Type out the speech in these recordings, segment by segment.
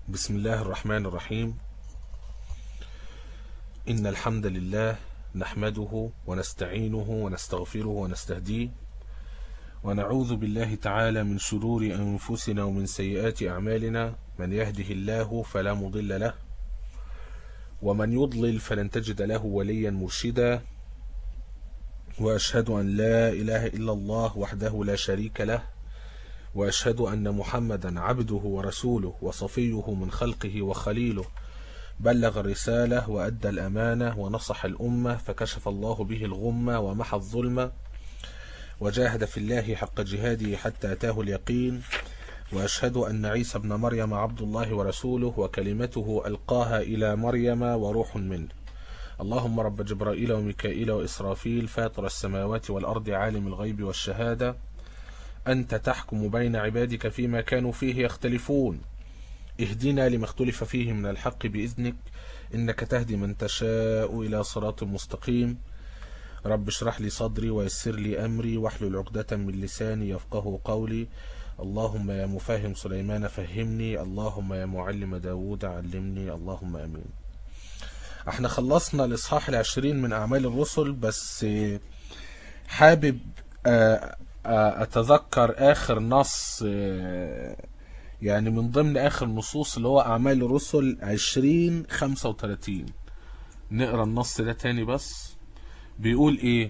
بسم الله الرحمن الرحيم إن الحمد لله نحمده ونستعينه ونستغفره ونستهديه ونعوذ بالله تعالى من شرور أنفسنا ومن سيئات أعمالنا من يهده الله فلا مضل له ومن يضلل فلن تجد له وليا مرشدا وأشهد أن لا إله إلا الله وحده لا شريك له وأشهد أن محمدا عبده ورسوله وصفيه من خلقه وخليله بلغ الرسالة وأدى الأمانة ونصح الأمة فكشف الله به الغمة ومحى الظلمة وجاهد في الله حق جهاده حتى أتاه اليقين وأشهد أن عيسى ابن مريم عبد الله ورسوله وكلمته ألقاها إلى مريم وروح منه اللهم رب جبرائيل وميكائيل وإسرافيل فاطر السماوات والأرض عالم الغيب والشهادة أنت تحكم بين عبادك فيما كانوا فيه يختلفون اهدنا لما اختلف فيه من الحق بإذنك إنك تهدي من تشاء إلى صراط مستقيم رب اشرح لي صدري ويسر لي أمري واحلل عقدة من لساني يفقه قولي اللهم يا مفهم سليمان فهمني اللهم يا معلم داود علمني اللهم أمين احنا خلصنا الإصحاح العشرين من أعمال الرسل بس حابب أتذكر آخر نص يعني من ضمن آخر نصوص اللي هو أعمال الرسل عشرين خمسة وتلاتين نقرأ النص ده تاني بس بيقول إيه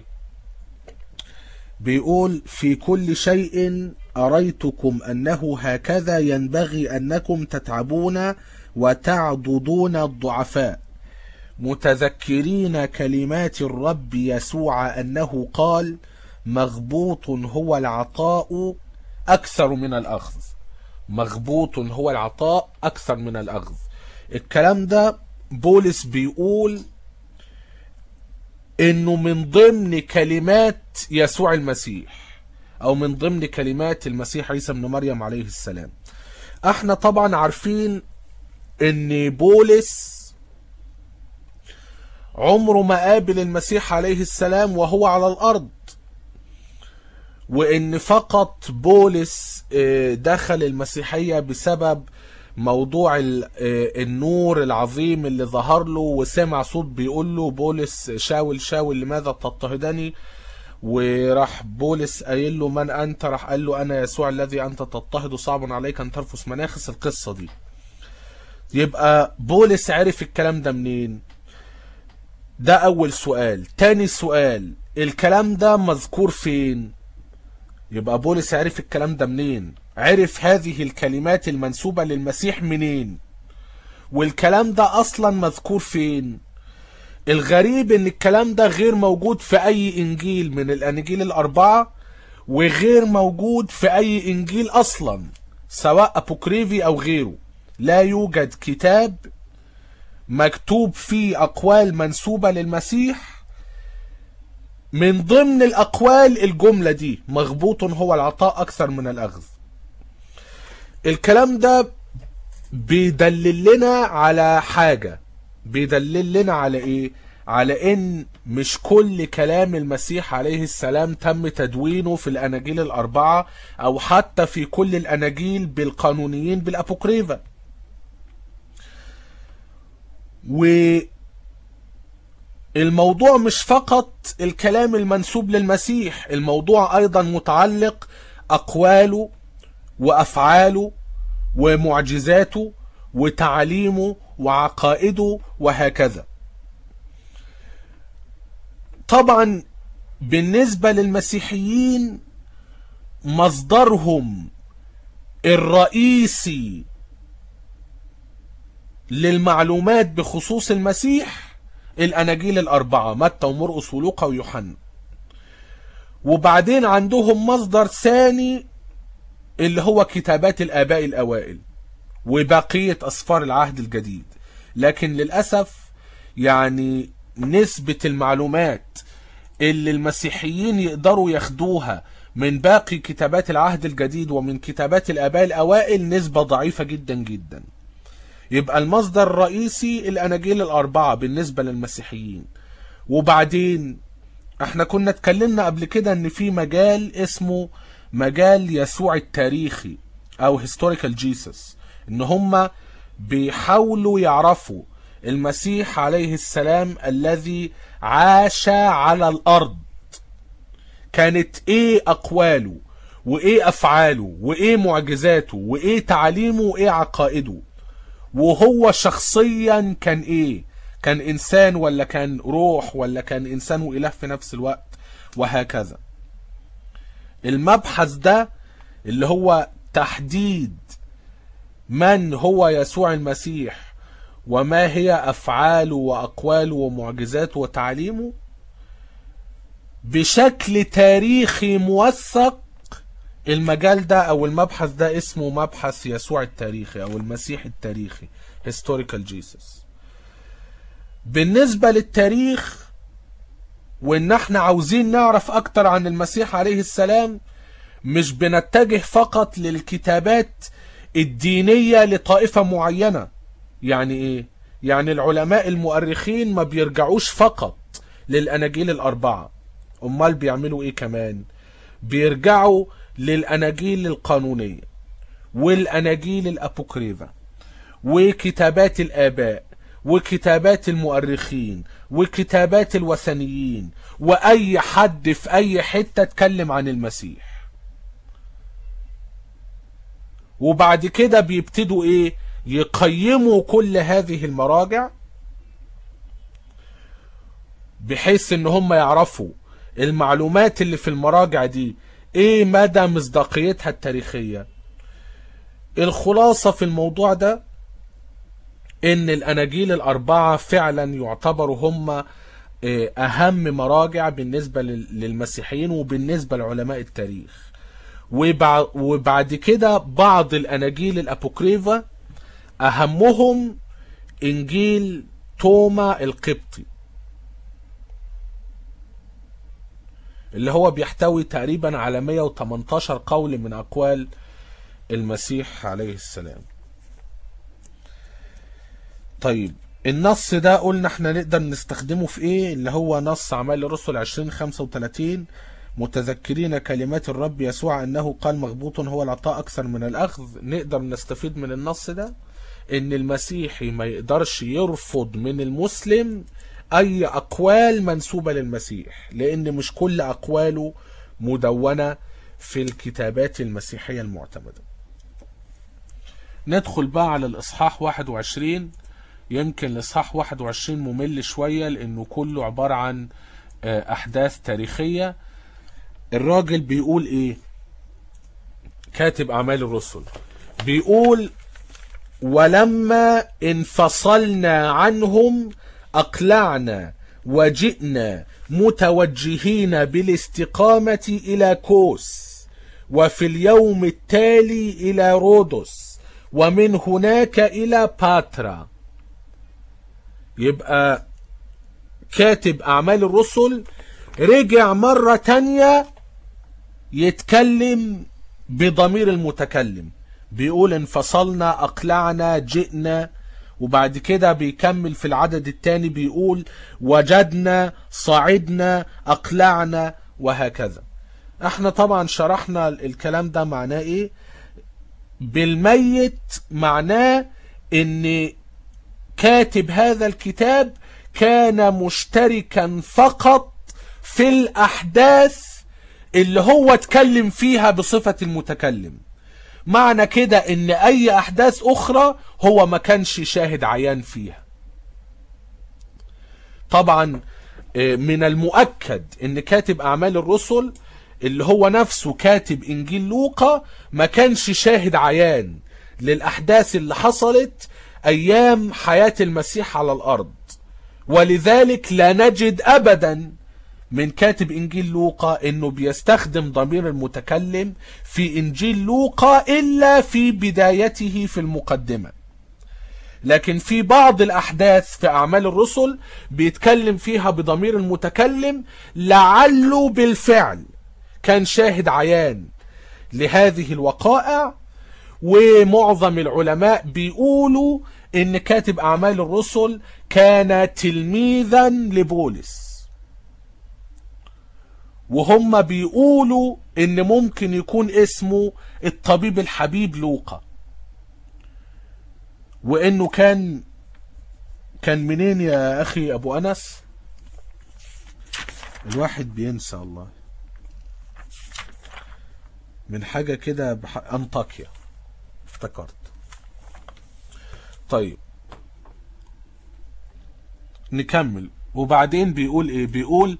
بيقول في كل شيء أريتكم أنه هكذا ينبغي أنكم تتعبون وتعضدون الضعفاء متذكرين كلمات الرب يسوع أنه قال مغبوط هو العطاء أكثر من الأخذ مغبوط هو العطاء أكثر من الأخذ الكلام ده بولس بيقول إنه من ضمن كلمات يسوع المسيح أو من ضمن كلمات المسيح عيسى ابن مريم عليه السلام احنا طبعا عارفين ان بولس عمره ما قابل المسيح عليه السلام وهو على الأرض وان فقط بولس دخل المسيحية بسبب موضوع النور العظيم اللي ظهر له وسمع صوت بيقول له بولس شاول شاول لماذا تضطهدني وراح بولس قايل له من انت راح قال له انا يسوع الذي انت تضطهد صعب عليك ان ترفس مناخس القصة دي يبقى بولس عرف الكلام ده منين ده اول سؤال تاني سؤال الكلام ده مذكور فين يبقى بولس عرف الكلام ده منين عرف هذه الكلمات المنسوبة للمسيح منين والكلام ده اصلا مذكور فين الغريب ان الكلام ده غير موجود في اي انجيل من الاناجيل الاربعة وغير موجود في اي انجيل اصلا سواء ابوكريفي او غيره لا يوجد كتاب مكتوب فيه اقوال منسوبة للمسيح من ضمن الأقوال الجملة دي مغبوط هو العطاء أكثر من الأخذ الكلام ده بيدلل لنا على حاجة بيدلل لنا على إيه على إن مش كل كلام المسيح عليه السلام تم تدوينه في الأناجيل الأربعة أو حتى في كل الأناجيل بالقانونيين بالأبوكريفا و الموضوع مش فقط الكلام المنسوب للمسيح الموضوع ايضا متعلق اقواله وافعاله ومعجزاته وتعاليمه وعقائده وهكذا طبعا بالنسبة للمسيحيين مصدرهم الرئيسي للمعلومات بخصوص المسيح الاناجيل الاربعه متى ومرقس ولوقا ويوحنا وبعدين عندهم مصدر ثاني اللي هو كتابات الاباء الاوائل وبقيه اسفار العهد الجديد لكن للاسف يعني نسبه المعلومات اللي المسيحيين يقدروا ياخدوها من باقي كتابات العهد الجديد ومن كتابات الاباء الاوائل نسبه ضعيفه جدا جدا يبقى المصدر الرئيسي الاناجيل الاربعه بالنسبه للمسيحيين وبعدين احنا كنا اتكلمنا قبل كده ان في مجال اسمه مجال يسوع التاريخي او هيستوريكال جيسس ان هم بيحاولوا يعرفوا المسيح عليه السلام الذي عاش على الارض كانت ايه اقواله وايه افعاله وايه معجزاته وايه تعاليمه وايه عقائده وهو شخصيا كان ايه كان انسان ولا كان روح ولا كان انسان واله في نفس الوقت وهكذا المبحث ده اللي هو تحديد من هو يسوع المسيح وما هي افعاله واقواله ومعجزاته وتعليمه بشكل تاريخي موثق المجال ده او المبحث ده اسمه مبحث يسوع التاريخي او المسيح التاريخي historical Jesus بالنسبة للتاريخ وان احنا عاوزين نعرف اكتر عن المسيح عليه السلام مش بنتجه فقط للكتابات الدينية لطائفة معينة يعني ايه يعني العلماء المؤرخين ما بيرجعوش فقط للاناجيل الاربعة امال بيعملوا ايه كمان بيرجعوا للاناجيل القانونية والاناجيل الابوكريفا وكتابات الاباء وكتابات المؤرخين وكتابات الوثنيين واي حد في اي حتة اتكلم عن المسيح وبعد كده بيبتدوا ايه يقيموا كل هذه المراجع بحيث ان هم يعرفوا المعلومات اللي في المراجع دي ايه مدى مصداقيتها التاريخية الخلاصة في الموضوع ده ان الاناجيل الاربعة فعلا يعتبروا هم اهم مراجع بالنسبة للمسيحيين وبالنسبة لعلماء التاريخ وبعد كده بعض الاناجيل الابوكريفا اهمهم انجيل توما القبطي اللي هو بيحتوي تقريبا على 118 قول من اقوال المسيح عليه السلام طيب النص ده قلنا احنا نقدر نستخدمه في ايه اللي هو نص اعمال الرسل 2035 متذكرين كلمات الرب يسوع انه قال مغبوط هو العطاء اكثر من الاخذ نقدر نستفيد من النص ده ان المسيحي ما يقدرش يرفض من المسلم اي اقوال منسوبة للمسيح لان مش كل اقواله مدونة في الكتابات المسيحية المعتمدة ندخل بقى على الاصحاح 21 يمكن الاصحاح 21 ممل شوية لانه كله عبارة عن احداث تاريخية الراجل بيقول ايه كاتب اعمال الرسل بيقول ولما انفصلنا عنهم اقلعنا وجئنا متوجهين بالاستقامة الى كوس وفي اليوم التالي الى رودس ومن هناك الى باترا يبقى كاتب اعمال الرسل رجع مرة تانية يتكلم بضمير المتكلم بيقول انفصلنا اقلعنا جئنا وبعد كده بيكمل في العدد الثاني بيقول وجدنا صعدنا اقلعنا وهكذا احنا طبعا شرحنا الكلام ده معناه ايه بالميت معناه ان كاتب هذا الكتاب كان مشتركا فقط في الاحداث اللي هو اتكلم فيها بصفة المتكلم معنى كده ان اي احداث اخرى هو ما كانش شاهد عيان فيها طبعا من المؤكد ان كاتب اعمال الرسل اللي هو نفسه كاتب انجيل لوقا ما كانش شاهد عيان للاحداث اللي حصلت ايام حياة المسيح على الارض ولذلك لا نجد ابدا من كاتب انجيل لوقا انه بيستخدم ضمير المتكلم في انجيل لوقا الا في بدايته في المقدمة لكن في بعض الاحداث في اعمال الرسل بيتكلم فيها بضمير المتكلم لعله بالفعل كان شاهد عيان لهذه الوقائع ومعظم العلماء بيقولوا ان كاتب اعمال الرسل كان تلميذا لبولس وهم بيقولوا ان ممكن يكون اسمه الطبيب الحبيب لوقا وانه كان كان منين يا اخي ابو انس الواحد بينسى الله من حاجة كده بح... انطاكيا افتكرت طيب نكمل وبعدين بيقول ايه بيقول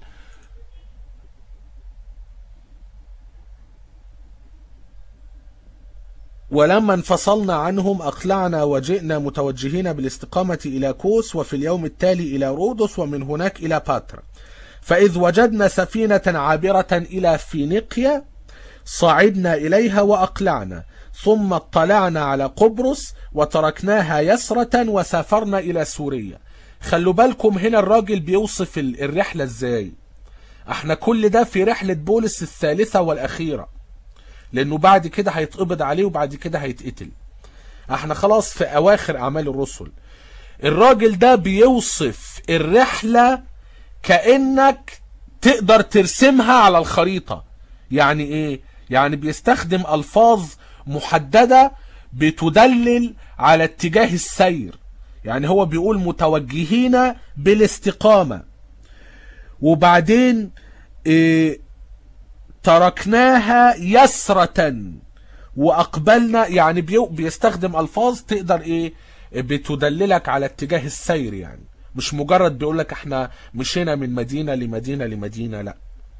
ولما انفصلنا عنهم أقلعنا وجئنا متوجهين بالاستقامة إلى كوس وفي اليوم التالي إلى رودس ومن هناك إلى باترا فإذ وجدنا سفينة عابرة إلى فينيقيا صعدنا إليها وأقلعنا ثم اطلعنا على قبرص وتركناها يسرة وسافرنا إلى سوريا خلوا بالكم هنا الراجل بيوصف الرحلة ازاي احنا كل ده في رحلة بولس الثالثة والأخيرة لأنه بعد كده هيتقبض عليه وبعد كده هيتقتل احنا خلاص في أواخر أعمال الرسل الراجل ده بيوصف الرحلة كأنك تقدر ترسمها على الخريطة يعني ايه يعني بيستخدم ألفاظ محددة بتدلل على اتجاه السير يعني هو بيقول متوجهين بالاستقامة وبعدين إيه تركناها يسرة وأقبلنا يعني بيستخدم ألفاظ تقدر إيه بتدللك على اتجاه السير يعني مش مجرد بيقولك احنا مشينا من مدينة لمدينة لمدينة لا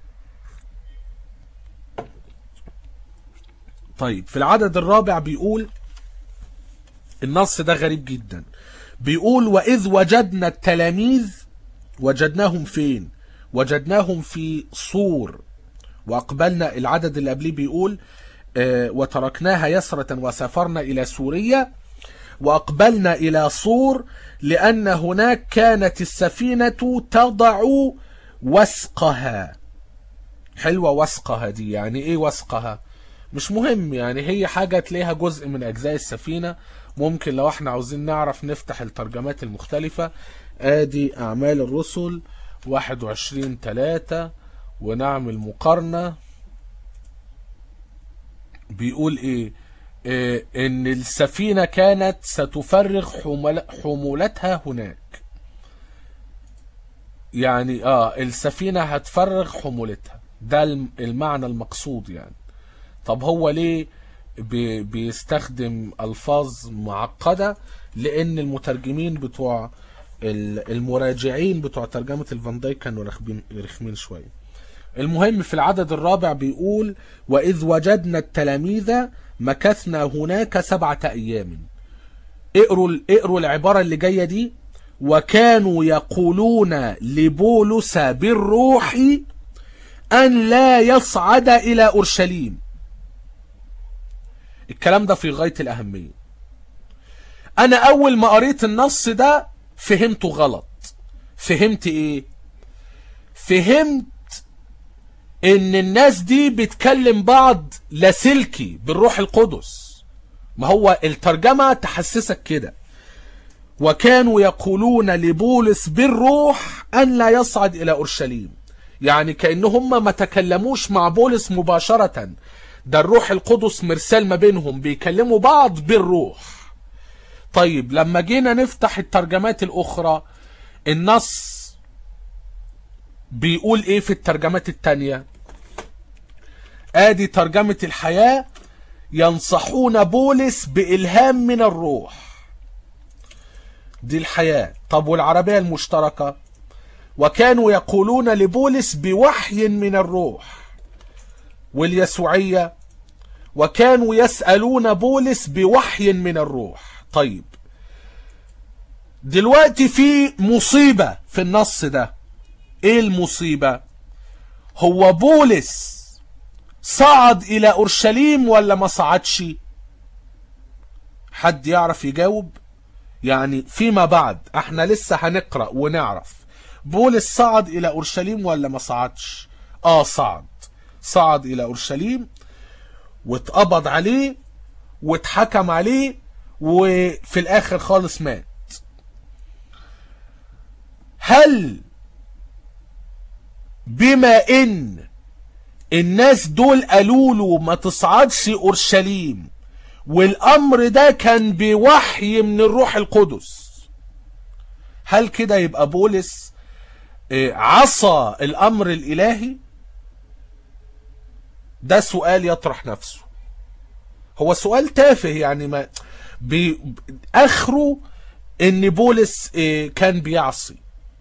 طيب في العدد الرابع بيقول النص ده غريب جدا بيقول وإذ وجدنا التلاميذ وجدناهم فين وجدناهم في صور وأقبلنا العدد اللي قبليه بيقول اه وتركناها يسرة وسافرنا إلى سوريا وأقبلنا إلى صور لأن هناك كانت السفينة تضع وسقها حلوة وسقها دي يعني إيه وسقها مش مهم يعني هي حاجة تلاقيها جزء من أجزاء السفينة ممكن لو احنا عاوزين نعرف نفتح الترجمات المختلفة ادي اعمال الرسل 21 3 ونعمل مقارنة بيقول ايه, إيه ان السفينة كانت ستفرغ حمل حمولتها هناك يعني اه السفينة هتفرغ حمولتها ده المعنى المقصود يعني طب هو ليه بي بيستخدم الفاظ معقدة لان المترجمين بتوع المراجعين بتوع ترجمة الفان دايك كانوا رخمين شوية المهم في العدد الرابع بيقول وإذ وجدنا التلاميذ مكثنا هناك سبعة أيام اقروا, اقروا العبارة اللي جاية دي وكانوا يقولون لبولس بالروح أن لا يصعد إلى أورشليم الكلام ده في غاية الأهمية أنا أول ما قريت النص ده فهمته غلط فهمت إيه فهمت إن الناس دي بتكلم بعض لاسلكي بالروح القدس ما هو الترجمة تحسسك كده وكانوا يقولون لبولس بالروح أن لا يصعد إلى أورشليم يعني كأنهم ما تكلموش مع بولس مباشرة ده الروح القدس مرسال ما بينهم بيكلموا بعض بالروح طيب لما جينا نفتح الترجمات الأخرى النص بيقول ايه في الترجمات التانية ادي ترجمة الحياة ينصحون بولس بإلهام من الروح دي الحياة طب والعربية المشتركة وكانوا يقولون لبولس بوحي من الروح واليسوعية وكانوا يسألون بولس بوحي من الروح طيب دلوقتي في مصيبة في النص ده ايه المصيبة هو بولس صعد الى اورشليم ولا ما صعدش حد يعرف يجاوب يعني فيما بعد احنا لسه هنقرأ ونعرف بولس صعد الى اورشليم ولا ما صعدش اه صعد صعد الى اورشليم واتقبض عليه واتحكم عليه وفي الاخر خالص مات هل بما ان الناس دول قالوا له ما تصعدش اورشليم والامر ده كان بوحي من الروح القدس هل كده يبقى بولس آه، عصى الامر الالهي ده سؤال يطرح نفسه هو سؤال تافه يعني ما بي اخره ان بولس آه، كان بيعصي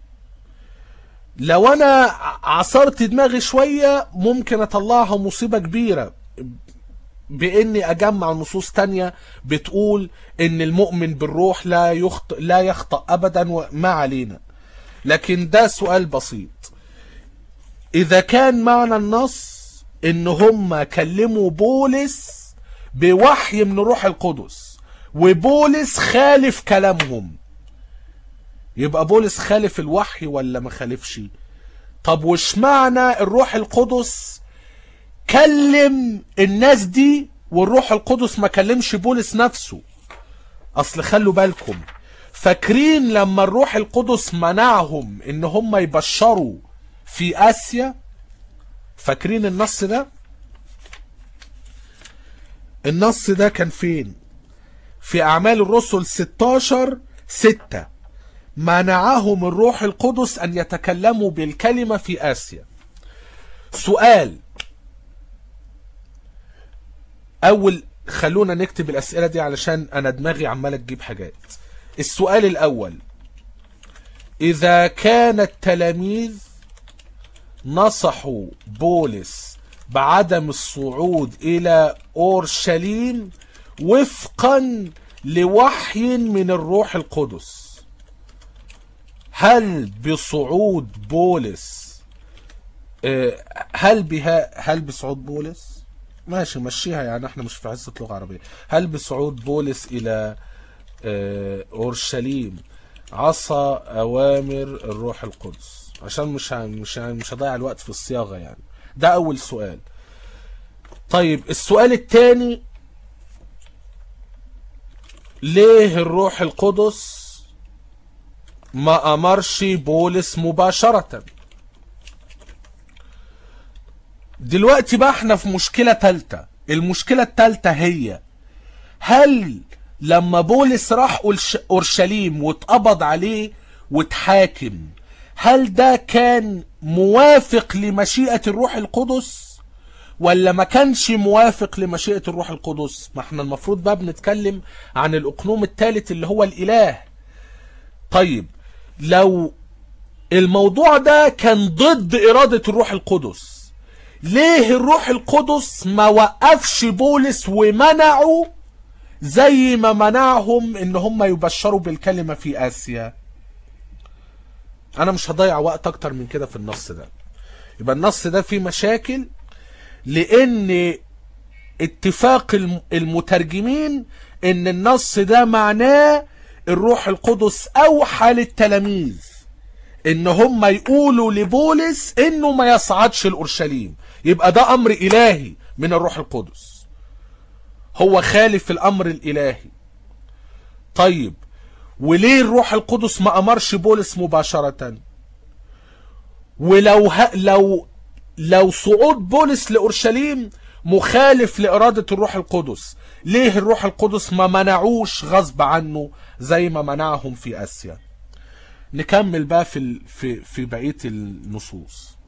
لو انا عصرت دماغي شوية ممكن اطلعها مصيبة كبيرة باني اجمع نصوص تانية بتقول ان المؤمن بالروح لا يخطئ لا يخطأ ابدا وما علينا لكن ده سؤال بسيط اذا كان معنى النص ان هم كلموا بولس بوحي من الروح القدس وبولس خالف كلامهم يبقى بولس خالف الوحي ولا ما خالفش طب وش معنى الروح القدس كلم الناس دي والروح القدس ما كلمش بولس نفسه اصل خلوا بالكم فاكرين لما الروح القدس منعهم ان هم يبشروا في اسيا فاكرين النص ده النص ده كان فين في اعمال الرسل 16 6 منعهم الروح القدس ان يتكلموا بالكلمة في اسيا سؤال اول خلونا نكتب الاسئلة دي علشان انا دماغي عمالة تجيب حاجات السؤال الاول اذا كان التلاميذ نصحوا بولس بعدم الصعود الى اورشليم وفقا لوحي من الروح القدس هل بصعود بولس آه، هل بها هل بصعود بولس ماشي مشيها يعني احنا مش في حصه لغه عربيه هل بصعود بولس الى آه، اورشليم عصى اوامر الروح القدس عشان مش ه- مش ه- مش هضيع الوقت في الصياغه يعني ده اول سؤال طيب السؤال الثاني ليه الروح القدس ما امرش بولس مباشرة دلوقتي بقى احنا في مشكلة تالتة المشكلة التالتة هي هل لما بولس راح أورش- اورشليم واتقبض عليه واتحاكم هل ده كان موافق لمشيئة الروح القدس ولا ما كانش موافق لمشيئة الروح القدس ما احنا المفروض بقى بنتكلم عن الاقنوم الثالث اللي هو الاله طيب لو الموضوع ده كان ضد إرادة الروح القدس ليه الروح القدس ما وقفش بولس ومنعه زي ما منعهم ان هم يبشروا بالكلمة في آسيا انا مش هضيع وقت اكتر من كده في النص ده يبقى النص ده فيه مشاكل لان اتفاق الم- المترجمين ان النص ده معناه الروح القدس اوحى للتلاميذ ان هم يقولوا لبولس انه ما يصعدش الاورشليم يبقى ده امر الهي من الروح القدس هو خالف الامر الالهي طيب وليه الروح القدس ما امرش بولس مباشرة ولو ه... لو لو صعود بولس لاورشليم مخالف لاراده الروح القدس ليه الروح القدس ما منعوش غصب عنه زي ما منعهم في اسيا نكمل بقى في ال... في في بقيه النصوص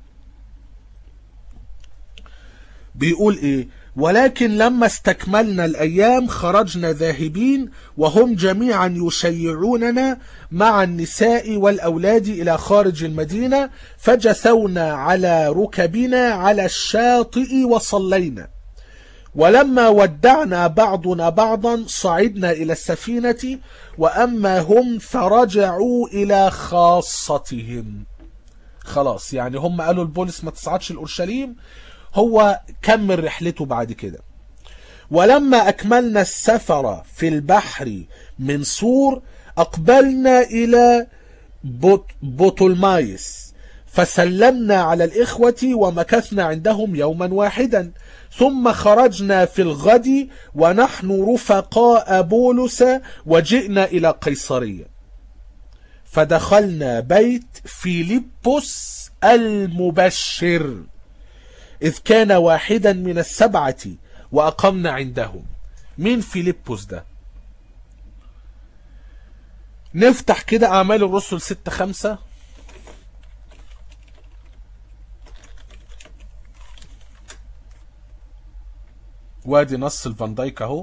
بيقول ايه ولكن لما استكملنا الايام خرجنا ذاهبين وهم جميعا يشيعوننا مع النساء والاولاد الى خارج المدينه فجثونا على ركبنا على الشاطئ وصلينا ولما ودعنا بعضنا بعضا صعدنا الى السفينه واما هم فرجعوا الى خاصتهم خلاص يعني هم قالوا البولس ما تصعدش الاورشليم هو كمل رحلته بعد كده ولما أكملنا السفر في البحر من سور أقبلنا إلى بوت بوتولمايس فسلمنا على الإخوة ومكثنا عندهم يوما واحدا ثم خرجنا في الغد ونحن رفقاء بولس وجئنا إلى قيصرية فدخلنا بيت فيليبوس المبشر إذ كان واحدا من السبعة وأقمنا عندهم مين فيليبوس ده نفتح كده اعمال الرسل ستة خمسة وادي نص الفان دايك اهو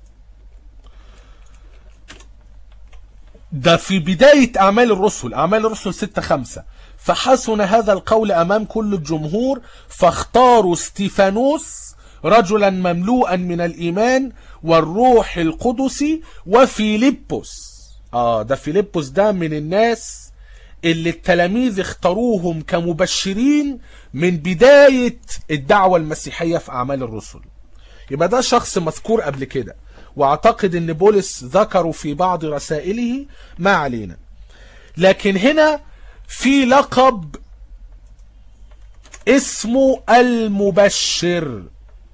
ده في بداية أعمال الرسل أعمال الرسل ستة خمسة فحسن هذا القول أمام كل الجمهور فاختاروا ستيفانوس رجلا مملوءا من الإيمان والروح القدس وفيليبوس آه ده فيليبوس ده من الناس اللي التلاميذ اختاروهم كمبشرين من بداية الدعوة المسيحية في أعمال الرسل يبقى ده شخص مذكور قبل كده واعتقد ان بولس ذكره في بعض رسائله ما علينا لكن هنا في لقب اسمه المبشر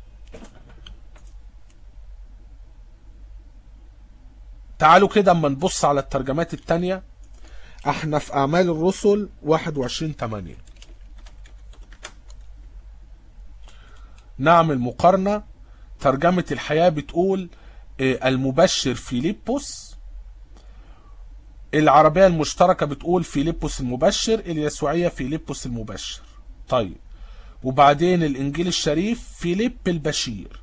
تعالوا كده اما نبص على الترجمات التانية احنا في اعمال الرسل 21 8 نعمل مقارنة ترجمة الحياة بتقول المبشر فيليبوس العربية المشتركة بتقول فيليبوس المبشر اليسوعية فيليبوس المبشر طيب وبعدين الانجيل الشريف فيليب البشير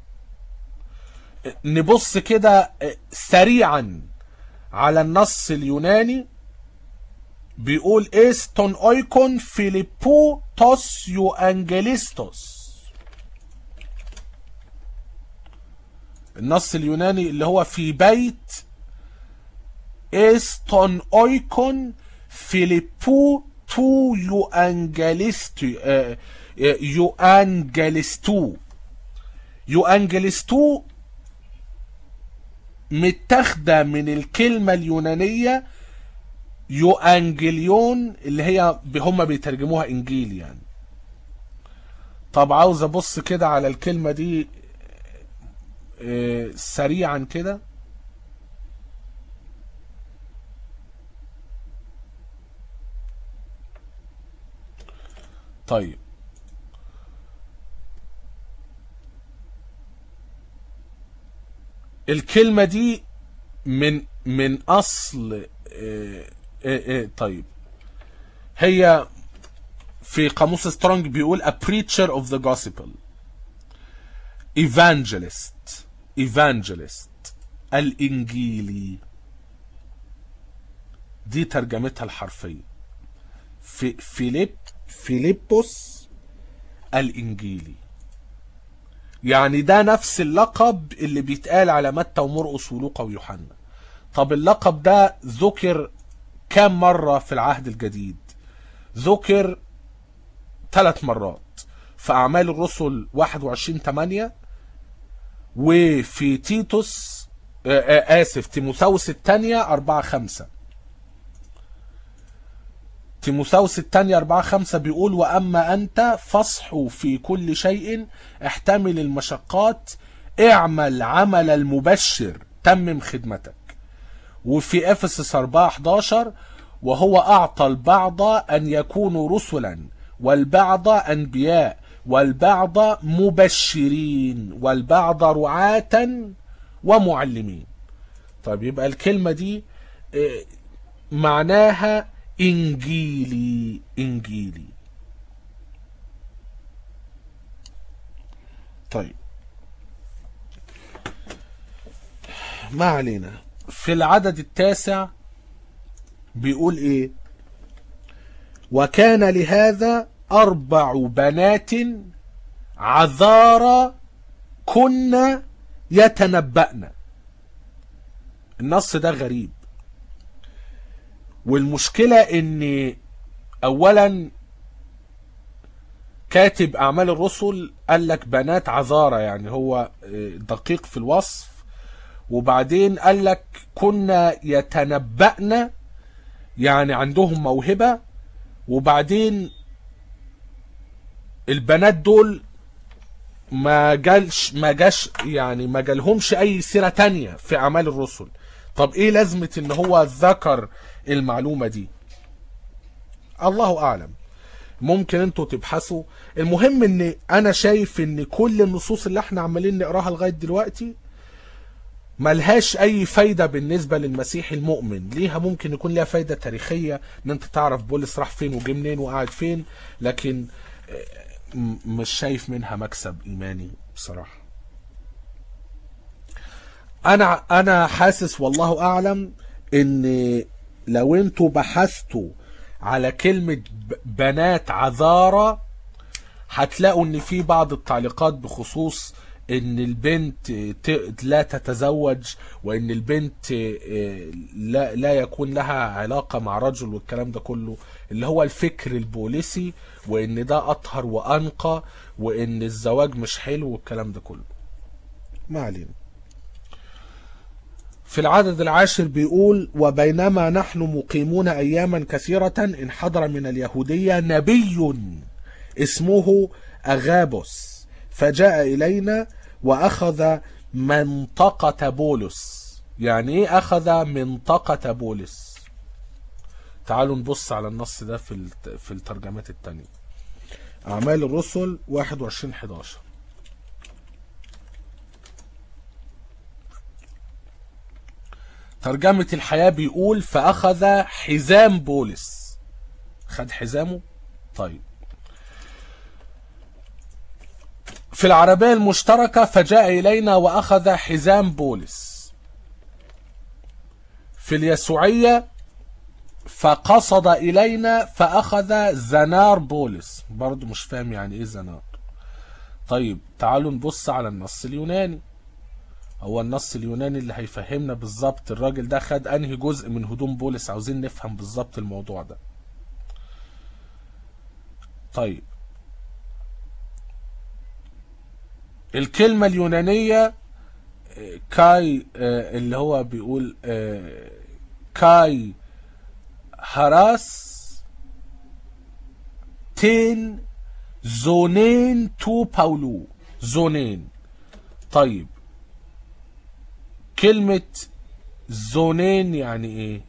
نبص كده سريعا على النص اليوناني بيقول استون اويكون فيليبو توس يو انجليستوس النص اليوناني اللي هو في بيت استون اويكون فيليبو تو يو انجليستو يو انجليستو يو انجليستو متاخده من الكلمه اليونانيه يو انجليون اللي هي هم بيترجموها انجيل يعني طب عاوز ابص كده على الكلمه دي سريعا كده طيب الكلمة دي من من أصل إيه إيه طيب هي في قاموس سترونج بيقول a preacher of the gospel evangelist evangelist الإنجيلي دي ترجمتها الحرفية في فيليب فيليبوس الإنجيلي يعني ده نفس اللقب اللي بيتقال على متى ومرقس ولوقا ويوحنا طب اللقب ده ذكر كام مرة في العهد الجديد ذكر ثلاث مرات في أعمال الرسل 21 8 وفي تيتوس آسف تيموثاوس الثانية 4 5 تيموثاوس الثانية 4 5 بيقول وأما أنت فاصحوا في كل شيء احتمل المشقات اعمل عمل المبشر تمم خدمتك وفي افسس 4 11 وهو أعطى البعض أن يكونوا رسلا والبعض أنبياء والبعض مبشرين والبعض رعاة ومعلمين طيب يبقى الكلمة دي معناها إنجيلي إنجيلي طيب ما علينا في العدد التاسع بيقول ايه وكان لهذا اربع بنات عذارى كن يتنبأن النص ده غريب والمشكلة ان اولا كاتب اعمال الرسل قال لك بنات عذارى يعني هو دقيق في الوصف وبعدين قال لك كنا يتنبأن يعني عندهم موهبة وبعدين البنات دول ما جالش ما جاش يعني ما جالهمش اي سيرة تانية في اعمال الرسل طب ايه لازمة ان هو ذكر المعلومة دي الله اعلم ممكن انتوا تبحثوا المهم ان انا شايف ان كل النصوص اللي احنا عمالين نقراها لغاية دلوقتي ملهاش اي فايدة بالنسبة للمسيح المؤمن ليها ممكن يكون ليها فايدة تاريخية ان انت تعرف بولس راح فين وجه منين وقاعد فين لكن آه، م- مش شايف منها مكسب ايماني بصراحة انا انا حاسس والله اعلم ان لو انتوا بحثتوا على كلمة ب- بنات عذارى هتلاقوا ان في بعض التعليقات بخصوص ان البنت ت- لا تتزوج وان البنت آه، لا لا يكون لها علاقة مع رجل والكلام ده كله اللي هو الفكر البوليسي وان ده اطهر وانقى وان الزواج مش حلو والكلام ده كله ما علينا في العدد العاشر بيقول وبينما نحن مقيمون أياما كثيرة انحدر من اليهودية نبي اسمه أغابوس فجاء إلينا وأخذ منطقة بولس يعني إيه أخذ منطقة بولس تعالوا نبص على النص ده في الت- في الترجمات التانية أعمال الرسل 21 11 ترجمة الحياة بيقول فأخذ حزام بولس خد حزامه طيب في العربية المشتركة فجاء إلينا وأخذ حزام بولس في اليسوعية فقصد إلينا فأخذ زنار بولس برضو مش فاهم يعني إيه زنار طيب تعالوا نبص على النص اليوناني هو النص اليوناني اللي هيفهمنا بالظبط الراجل ده خد انهي جزء من هدوم بولس عاوزين نفهم بالظبط الموضوع ده طيب الكلمة اليونانية آه، كاي آه، اللي هو بيقول آه، كاي هراس تين زونين تو باولو زونين طيب كلمة زونين يعني ايه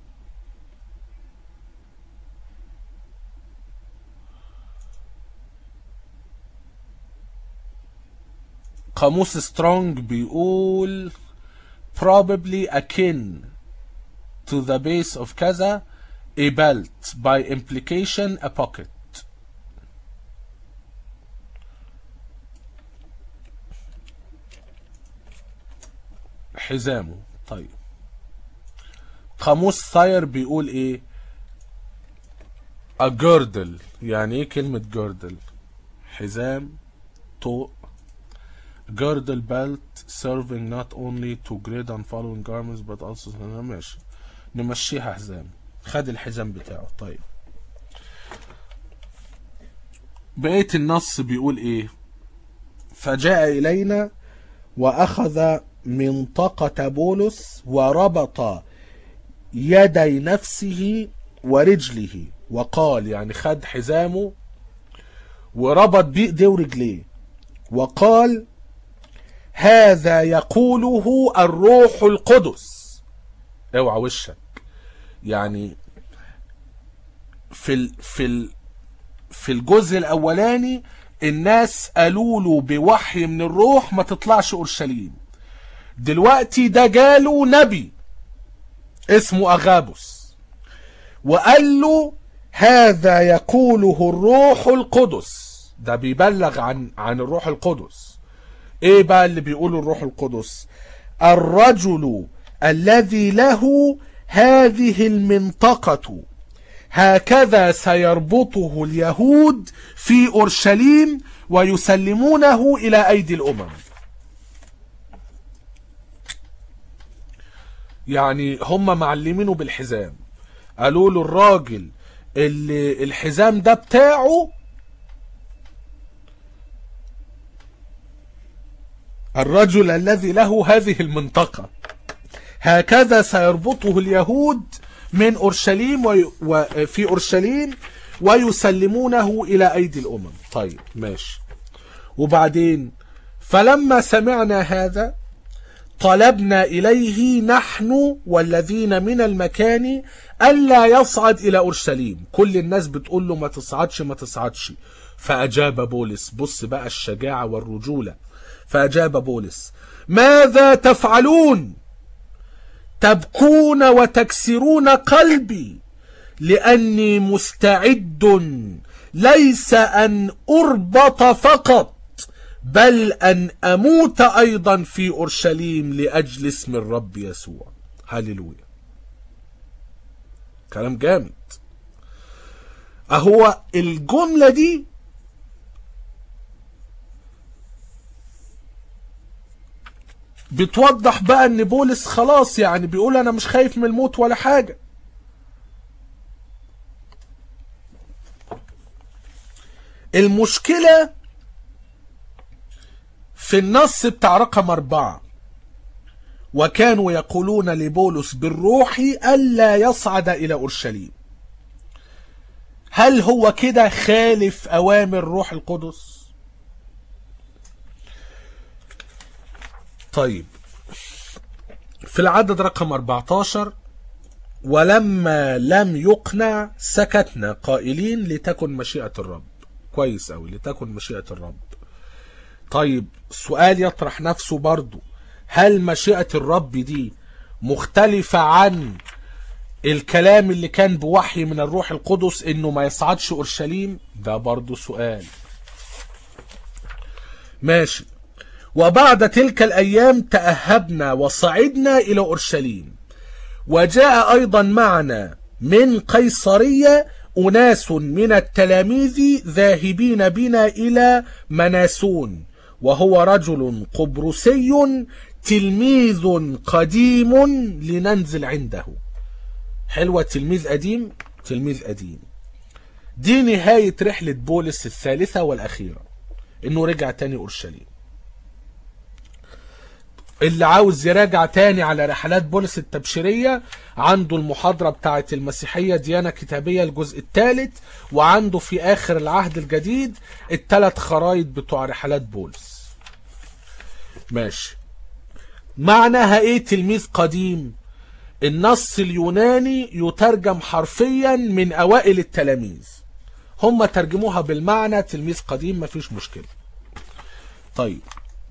قاموس سترونج بيقول probably akin to the base of كذا a belt by implication a pocket حزامه طيب قاموس ثاير بيقول ايه a girdle يعني ايه كلمة girdle حزام طوق girdle belt serving not only to grade and following garments but also ماشي نمشيها حزام خد الحزام بتاعه طيب بقية النص بيقول ايه فجاء الينا واخذ منطقة بولس وربط يدي نفسه ورجله وقال يعني خد حزامه وربط بإيديه ورجليه وقال هذا يقوله الروح القدس اوعى وشك يعني في ال في ال في الجزء الاولاني الناس قالوا له بوحي من الروح ما تطلعش اورشليم دلوقتي ده جاله نبي اسمه اغابوس وقال له هذا يقوله الروح القدس ده بيبلغ عن عن الروح القدس ايه بقى اللي بيقوله الروح القدس الرجل الذي له هذه المنطقة هكذا سيربطه اليهود في اورشليم ويسلمونه الى ايدي الامم يعني هم معلمينه بالحزام قالوا له الراجل اللي الحزام ده بتاعه الرجل الذي له هذه المنطقة هكذا سيربطه اليهود من أورشليم وي... وفي أورشليم ويسلمونه إلى أيدي الأمم طيب ماشي وبعدين فلما سمعنا هذا طلبنا إليه نحن والذين من المكان ألا يصعد إلى أورشليم كل الناس بتقول له ما تصعدش ما تصعدش فأجاب بولس بص بقى الشجاعة والرجولة فأجاب بولس ماذا تفعلون تبكون وتكسرون قلبي لاني مستعد ليس ان اربط فقط بل ان اموت ايضا في اورشليم لاجل اسم الرب يسوع هللويا كلام جامد اهو الجمله دي بتوضح بقى ان بولس خلاص يعني بيقول انا مش خايف من الموت ولا حاجه المشكله في النص بتاع رقم أربعة وكانوا يقولون لبولس بالروح ألا يصعد إلى أورشليم هل هو كده خالف أوامر روح القدس طيب في العدد رقم 14 ولما لم يقنع سكتنا قائلين لتكن مشيئة الرب كويس أوي لتكن مشيئة الرب طيب سؤال يطرح نفسه برضو هل مشيئة الرب دي مختلفة عن الكلام اللي كان بوحي من الروح القدس انه ما يصعدش اورشليم ده برضو سؤال ماشي وبعد تلك الايام تأهبنا وصعدنا الى اورشليم وجاء ايضا معنا من قيصرية اناس من التلاميذ ذاهبين بنا الى مناسون وهو رجل قبرصي تلميذ قديم لننزل عنده حلوة تلميذ قديم تلميذ قديم دي نهاية رحلة بولس الثالثة والأخيرة إنه رجع تاني أورشليم اللي عاوز يراجع تاني على رحلات بولس التبشيرية عنده المحاضرة بتاعة المسيحية ديانة كتابية الجزء الثالث وعنده في آخر العهد الجديد الثلاث خرايط بتوع رحلات بولس ماشي معناها ايه تلميذ قديم النص اليوناني يترجم حرفيا من اوائل التلاميذ هم ترجموها بالمعنى تلميذ قديم مفيش مشكلة طيب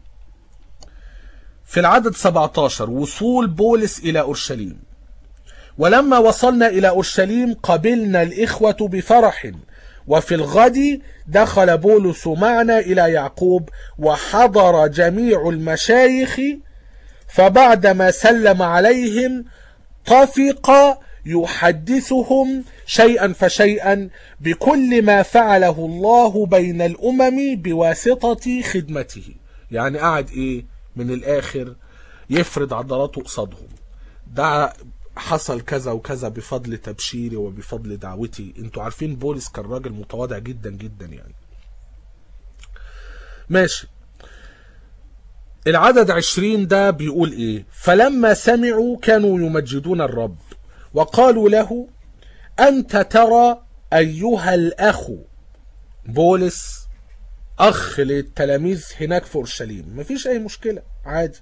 في العدد 17 وصول بولس إلى أورشليم ولما وصلنا إلى أورشليم قبلنا الإخوة بفرح وفي الغد دخل بولس معنا إلى يعقوب وحضر جميع المشايخ فبعدما سلم عليهم طفق يحدثهم شيئا فشيئا بكل ما فعله الله بين الأمم بواسطة خدمته يعني قعد إيه من الآخر يفرض عضلاته قصادهم ده حصل كذا وكذا بفضل تبشيري وبفضل دعوتي انتوا عارفين بولس كان راجل متواضع جدا جدا يعني ماشي العدد عشرين ده بيقول ايه فلما سمعوا كانوا يمجدون الرب وقالوا له انت ترى ايها الاخ بولس اخ للتلاميذ هناك في اورشليم مفيش اي مشكله عادي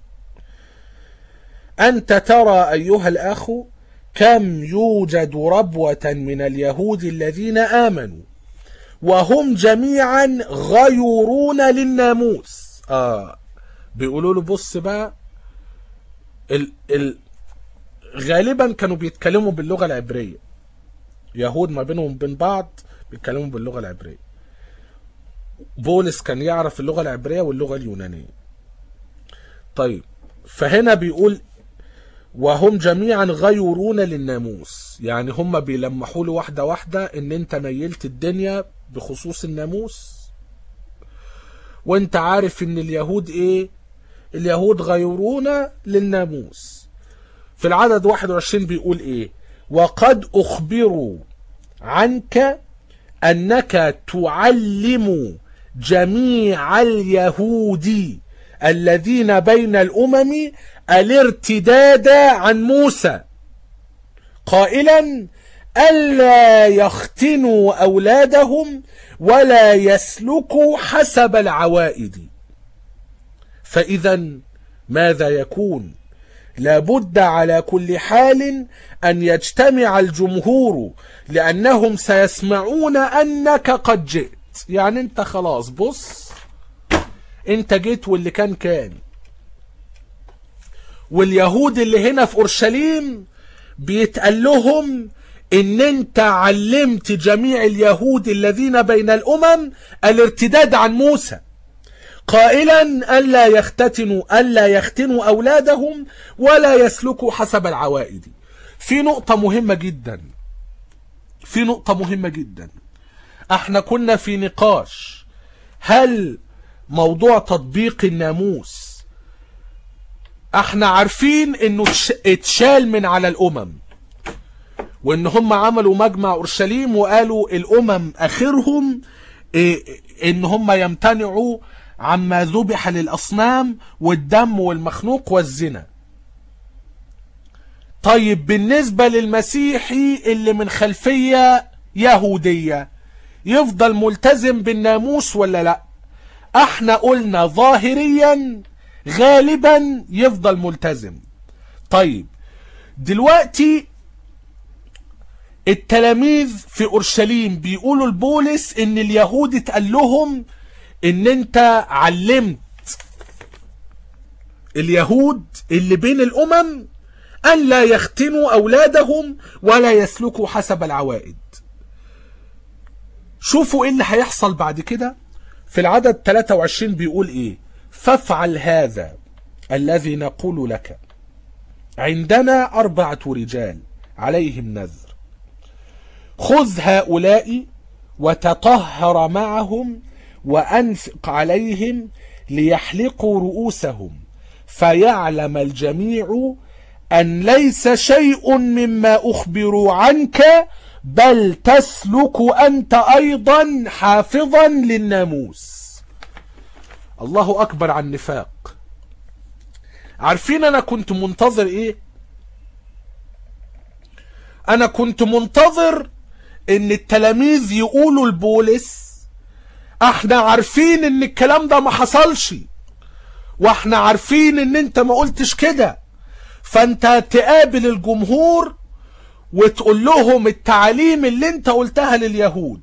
انت ترى ايها الاخ كم يوجد ربوه من اليهود الذين امنوا وهم جميعا غيورون للناموس اه بيقولوا له بص بقى ال ال غالبا كانوا بيتكلموا باللغه العبريه يهود ما بينهم وبين بعض بيتكلموا باللغه العبريه بولس كان يعرف اللغه العبريه واللغه اليونانيه طيب فهنا بيقول وهم جميعا غيورون للناموس يعني هم بيلمحوا له واحده واحده ان انت نيلت الدنيا بخصوص الناموس وانت عارف ان اليهود ايه اليهود غيورون للناموس في العدد 21 بيقول ايه وقد اخبروا عنك انك تعلم جميع اليهود الذين بين الامم الارتداد عن موسى قائلا الا يختنوا اولادهم ولا يسلكوا حسب العوائد فاذا ماذا يكون لابد على كل حال ان يجتمع الجمهور لانهم سيسمعون انك قد جئت يعني انت خلاص بص انت جيت واللي كان كان واليهود اللي هنا في اورشليم بيتقال لهم ان انت علمت جميع اليهود الذين بين الامم الارتداد عن موسى قائلا الا يختتنوا الا يختنوا اولادهم ولا يسلكوا حسب العوائد في نقطة مهمة جدا في نقطة مهمة جدا احنا كنا في نقاش هل موضوع تطبيق الناموس احنا عارفين انه اتشال من على الامم وان هم عملوا مجمع اورشليم وقالوا الامم اخرهم إيه ان هم يمتنعوا عما ذبح للاصنام والدم والمخنوق والزنا طيب بالنسبة للمسيحي اللي من خلفية يهودية يفضل ملتزم بالناموس ولا لا احنا قلنا ظاهريا غالبا يفضل ملتزم طيب دلوقتي التلاميذ في اورشليم بيقولوا لبولس ان اليهود اتقال لهم ان انت علمت اليهود اللي بين الامم ان لا يختنوا اولادهم ولا يسلكوا حسب العوائد شوفوا ايه اللي هيحصل بعد كده في العدد 23 بيقول ايه فافعل هذا الذي نقول لك عندنا أربعة رجال عليهم نذر خذ هؤلاء وتطهر معهم وأنفق عليهم ليحلقوا رؤوسهم فيعلم الجميع أن ليس شيء مما أخبروا عنك بل تسلك أنت أيضا حافظا للناموس الله أكبر عن النفاق عارفين أنا كنت منتظر إيه أنا كنت منتظر إن التلاميذ يقولوا لبولس احنا عارفين ان الكلام ده ما حصلش واحنا عارفين ان انت ما قلتش كده فانت تقابل الجمهور وتقول لهم التعاليم اللي انت قلتها لليهود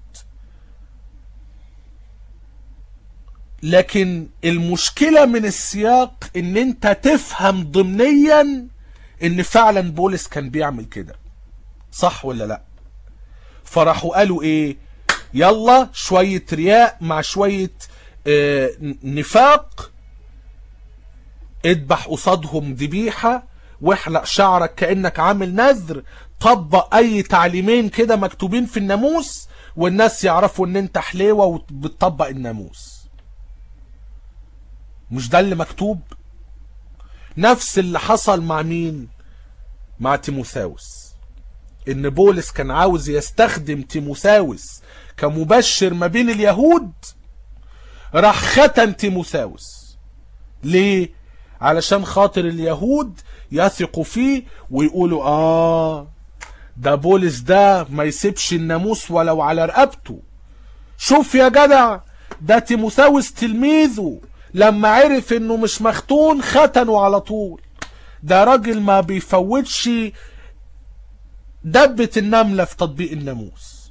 لكن المشكلة من السياق ان انت تفهم ضمنيا ان فعلا بولس كان بيعمل كده صح ولا لا فراحوا قالوا ايه يلا شوية رياء مع شوية اه نفاق اذبح قصادهم ذبيحة واحلق شعرك كأنك عامل نذر طبق اي تعليمين كده مكتوبين في الناموس والناس يعرفوا ان انت حليوة وبتطبق الناموس مش ده اللي مكتوب نفس اللي حصل مع مين مع تيموثاوس ان بولس كان عاوز يستخدم تيموثاوس كمبشر ما بين اليهود راح ختن تيموثاوس ليه علشان خاطر اليهود يثقوا فيه ويقولوا اه ده بولس ده ما يسيبش الناموس ولو على رقبته شوف يا جدع ده تيموثاوس تلميذه لما عرف انه مش مختون ختنه على طول ده راجل ما بيفوتش دبة النملة في تطبيق الناموس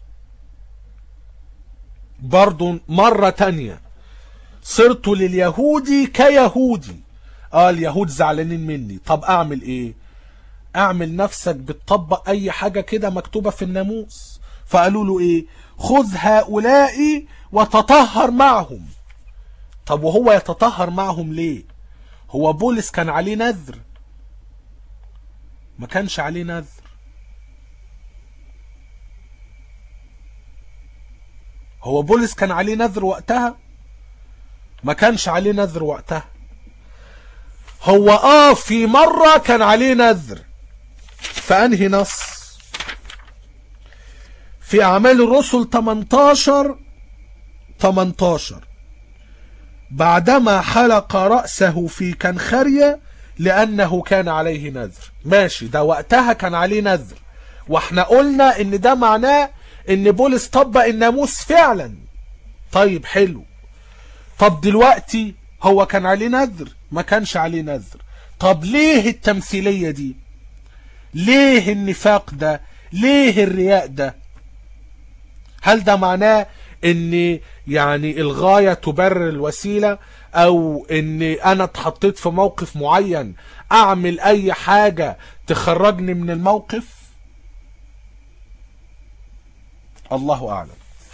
برضو مرة تانية صرت لليهودي كيهودي اه اليهود زعلانين مني طب اعمل ايه اعمل نفسك بتطبق اي حاجة كده مكتوبة في الناموس فقالوا له ايه خذ هؤلاء وتطهر معهم طب وهو يتطهر معهم ليه هو بولس كان عليه نذر ما كانش عليه نذر هو بولس كان عليه نذر وقتها ما كانش عليه نذر وقتها هو اه في مرة كان عليه نذر فانهي نص في اعمال الرسل 18 18 بعدما حلق رأسه في كنخرية لأنه كان عليه نذر ماشي ده وقتها كان عليه نذر واحنا قلنا ان ده معناه ان بولس طبق الناموس فعلا طيب حلو طب دلوقتي هو كان عليه نذر ما كانش عليه نذر طب ليه التمثيلية دي ليه النفاق ده ليه الرياء ده هل ده معناه ان يعني الغاية تبرر الوسيلة او ان انا اتحطيت في موقف معين اعمل اي حاجة تخرجني من الموقف الله اعلم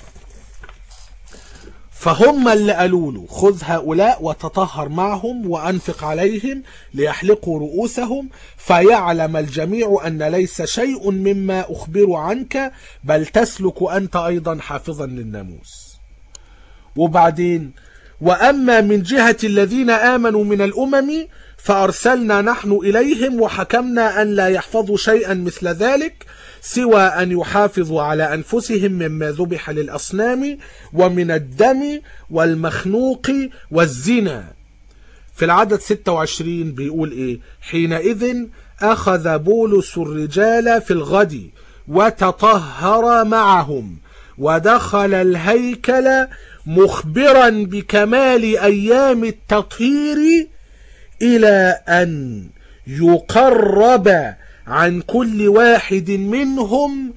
فهم اللي قالوا له خذ هؤلاء وتطهر معهم وأنفق عليهم ليحلقوا رؤوسهم فيعلم الجميع أن ليس شيء مما أخبر عنك بل تسلك أنت أيضا حافظا للناموس وبعدين وأما من جهة الذين آمنوا من الأمم فأرسلنا نحن إليهم وحكمنا أن لا يحفظوا شيئا مثل ذلك سوى أن يحافظوا على أنفسهم مما ذبح للأصنام ومن الدم والمخنوق والزنا في العدد 26 بيقول إيه حينئذ أخذ بولس الرجال في الغد وتطهر معهم ودخل الهيكل مخبرا بكمال أيام التطهير إلى أن يقرب عن كل واحد منهم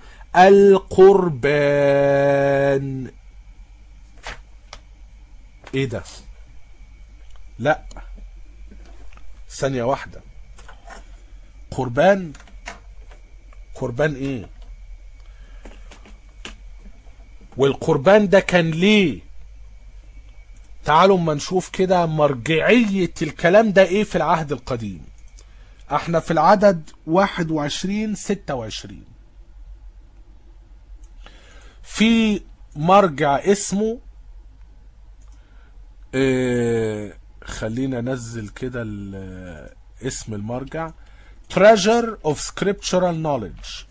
القربان ايه ده لا ثانية واحدة قربان قربان ايه والقربان ده كان ليه تعالوا ما نشوف كده مرجعية الكلام ده ايه في العهد القديم احنا في العدد 21 26 في مرجع اسمه اه خلينا انزل كده اسم المرجع Treasure of Scriptural Knowledge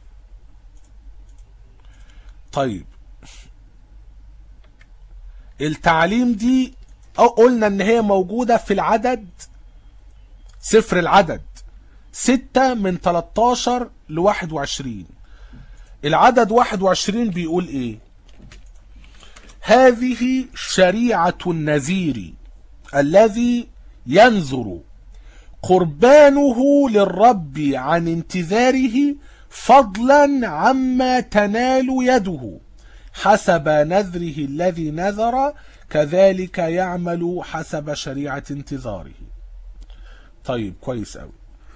طيب التعليم دي قلنا ان هي موجودة في العدد سفر العدد ستة من 13 ل 21 العدد 21 بيقول ايه هذه شريعة النذير الذي ينذر قربانه للرب عن انتظاره فضلا عما تنال يده حسب نذره الذي نذر كذلك يعمل حسب شريعة انتظاره طيب كويس قوي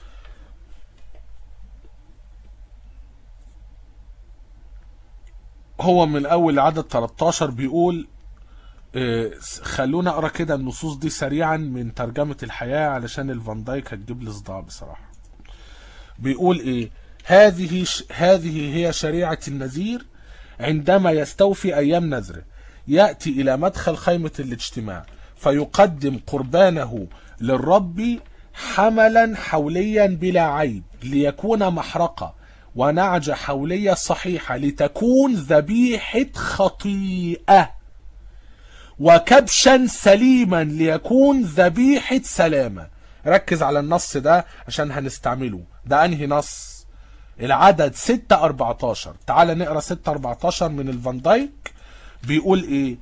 هو من اول عدد 13 بيقول خلونا اقرا كده النصوص دي سريعا من ترجمة الحياة علشان الفان دايك هتجيب لي صداع بصراحة بيقول ايه هذه هذه هي شريعة النذير عندما يستوفي ايام نذره ياتي الى مدخل خيمة الاجتماع فيقدم قربانه للرب حملا حوليا بلا عيب ليكون محرقة ونعجة حولية صحيحة لتكون ذبيحة خطيئة وكبشا سليما ليكون ذبيحة سلامة ركز على النص ده عشان هنستعمله ده انهي نص العدد 6 14 تعال نقرا 6 14 من الفان دايك بيقول ايه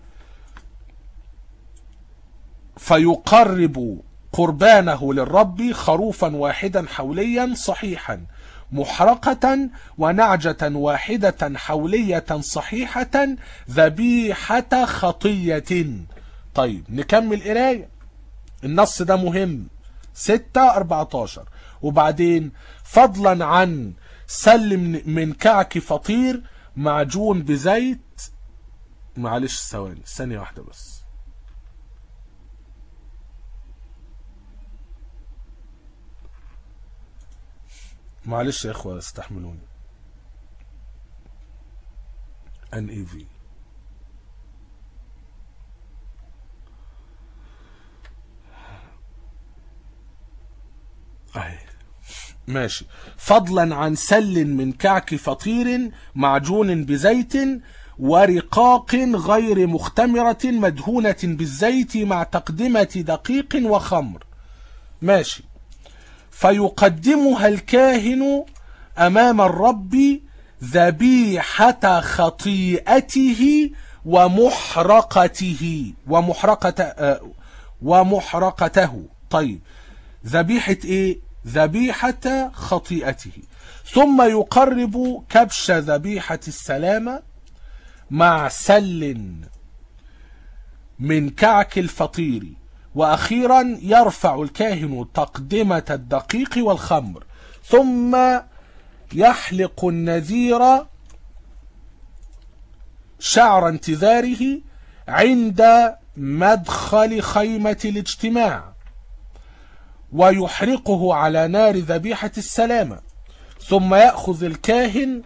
فيقرب قربانه للرب خروفا واحدا حوليا صحيحا محرقة ونعجة واحدة حولية صحيحة ذبيحة خطية طيب نكمل قراية النص ده مهم 6 14 وبعدين فضلا عن سلم من كعك فطير معجون بزيت معلش ثواني ثانية واحدة بس معلش يا اخوة استحملوني ان اي في اهي ماشي فضلا عن سل من كعك فطير معجون بزيت ورقاق غير مختمرة مدهونة بالزيت مع تقدمة دقيق وخمر ماشي فيقدمها الكاهن أمام الرب ذبيحة خطيئته ومحرقته ومحرقة آه ومحرقته طيب ذبيحة ايه ذبيحة خطيئته ثم يقرب كبش ذبيحة السلامة مع سل من كعك الفطير وأخيرا يرفع الكاهن تقدمة الدقيق والخمر ثم يحلق النذير شعر انتظاره عند مدخل خيمة الاجتماع ويحرقه على نار ذبيحة السلامة ثم يأخذ الكاهن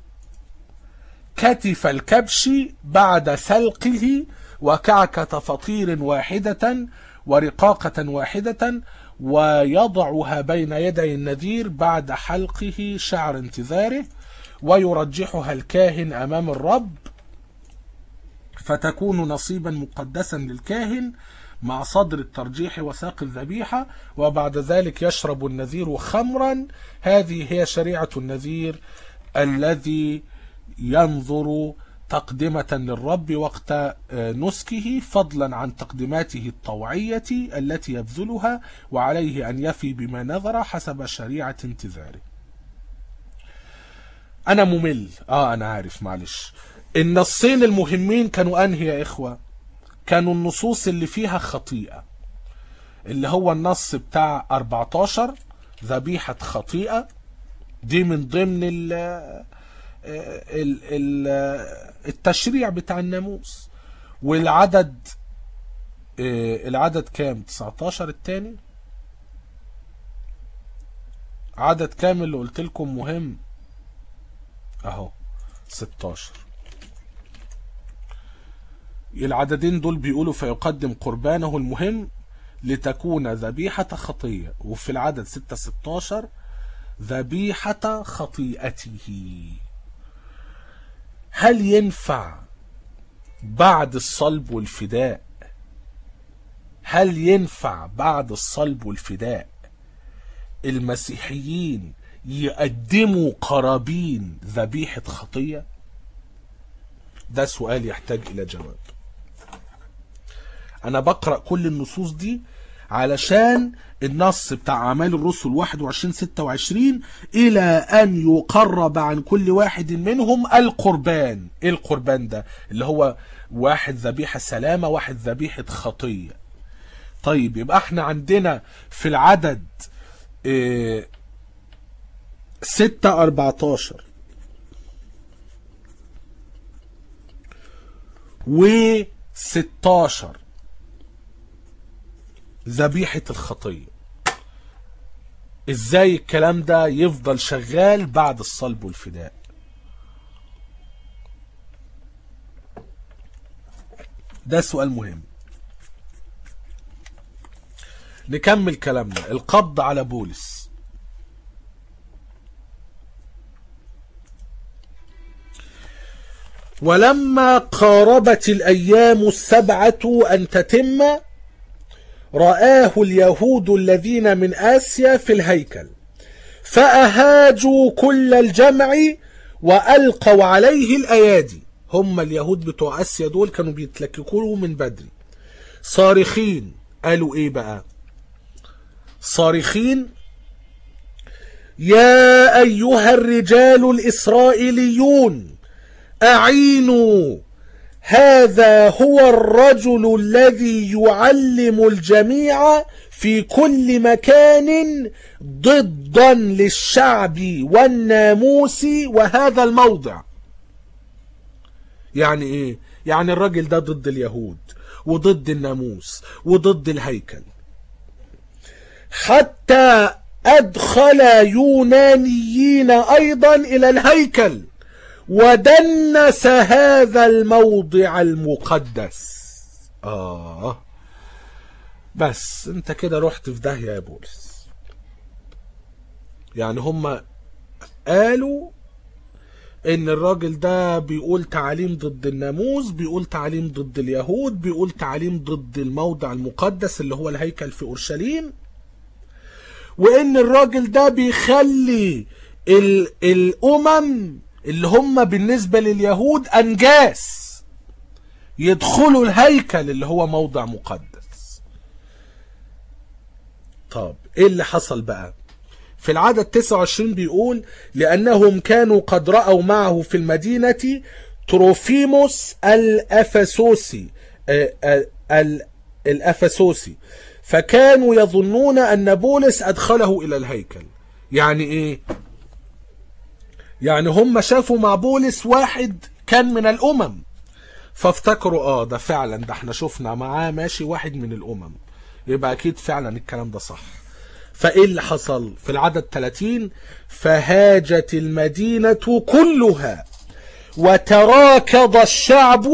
كتف الكبش بعد سلقه وكعكة فطير واحدة ورقاقة واحدة ويضعها بين يدي النذير بعد حلقه شعر انتظاره ويرجحها الكاهن أمام الرب فتكون نصيبا مقدسا للكاهن مع صدر الترجيح وساق الذبيحة وبعد ذلك يشرب النذير خمرا هذه هي شريعة النذير الذي ينظر تقدمة للرب وقت نسكه فضلا عن تقدماته الطوعية التي يبذلها وعليه أن يفي بما نذر حسب شريعة انتظاره أنا ممل آه أنا عارف معلش النصين المهمين كانوا أنهي يا إخوة كانوا النصوص اللي فيها خطيئة اللي هو النص بتاع 14 ذبيحة خطيئة دي من ضمن ال ال ال التشريع بتاع الناموس والعدد العدد كام 19 التاني عدد كام اللي قلت لكم مهم اهو 16 العددين دول بيقولوا فيقدم قربانه المهم لتكون ذبيحة خطية وفي العدد 6 16 ذبيحة خطيئته هل ينفع بعد الصلب والفداء هل ينفع بعد الصلب والفداء المسيحيين يقدموا قرابين ذبيحة خطية ده سؤال يحتاج إلى جواب أنا بقرأ كل النصوص دي علشان النص بتاع أعمال الرسل 21 26 إلى أن يقرب عن كل واحد منهم القربان إيه القربان ده اللي هو واحد ذبيحة سلامة واحد ذبيحة خطية طيب يبقى احنا عندنا في العدد إيه 6 14 و 16 ذبيحة الخطية ازاي الكلام ده يفضل شغال بعد الصلب والفداء ده سؤال مهم نكمل كلامنا القبض على بولس ولما قاربت الأيام السبعة أن تتم رآه اليهود الذين من آسيا في الهيكل فأهاجوا كل الجمع وألقوا عليه الأيادي هم اليهود بتوع آسيا دول كانوا بيتلككوا من بدري صارخين قالوا ايه بقى صارخين يا أيها الرجال الإسرائيليون أعينوا هذا هو الرجل الذي يعلم الجميع في كل مكان ضدا للشعب والناموس وهذا الموضع يعني ايه يعني الراجل ده ضد اليهود وضد الناموس وضد الهيكل حتى ادخل يونانيين ايضا الى الهيكل ودنس هذا الموضع المقدس آه بس انت كده رحت في داهية يا بولس يعني هم قالوا ان الراجل ده بيقول تعاليم ضد الناموس بيقول تعاليم ضد اليهود بيقول تعاليم ضد الموضع المقدس اللي هو الهيكل في اورشليم وان الراجل ده بيخلي ال الامم اللي هم بالنسبة لليهود أنجاس يدخلوا الهيكل اللي هو موضع مقدس طب ايه اللي حصل بقى في العدد 29 بيقول لأنهم كانوا قد رأوا معه في المدينة تروفيموس الأفسوسي الأفسوسي فكانوا يظنون أن بولس أدخله إلى الهيكل يعني إيه يعني هم شافوا مع بولس واحد كان من الأمم فافتكروا اه ده فعلا ده احنا شفنا معاه ماشي واحد من الأمم يبقى أكيد فعلا الكلام ده صح فإيه اللي حصل في العدد 30 فهاجت المدينة كلها وتراكض الشعب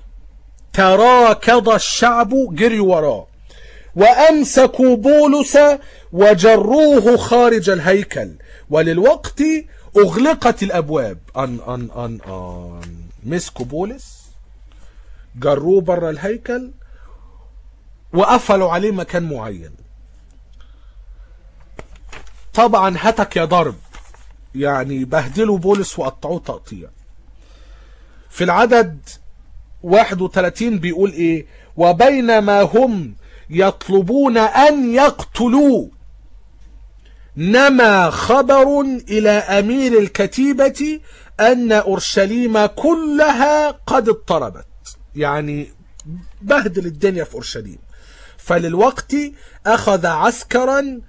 تراكض الشعب جري وراه وأمسكوا بولس وجروه خارج الهيكل وللوقت أغلقت الأبواب أن أن أن أن مسكوا بولس جروه بره الهيكل وقفلوا عليه مكان معين طبعا هتك يا ضرب يعني بهدلوا بولس وقطعوه تقطيع في العدد 31 بيقول ايه وبينما هم يطلبون ان يقتلوا نما خبر الى امير الكتيبة ان اورشليم كلها قد اضطربت يعني بهدل الدنيا في اورشليم فللوقت اخذ عسكرا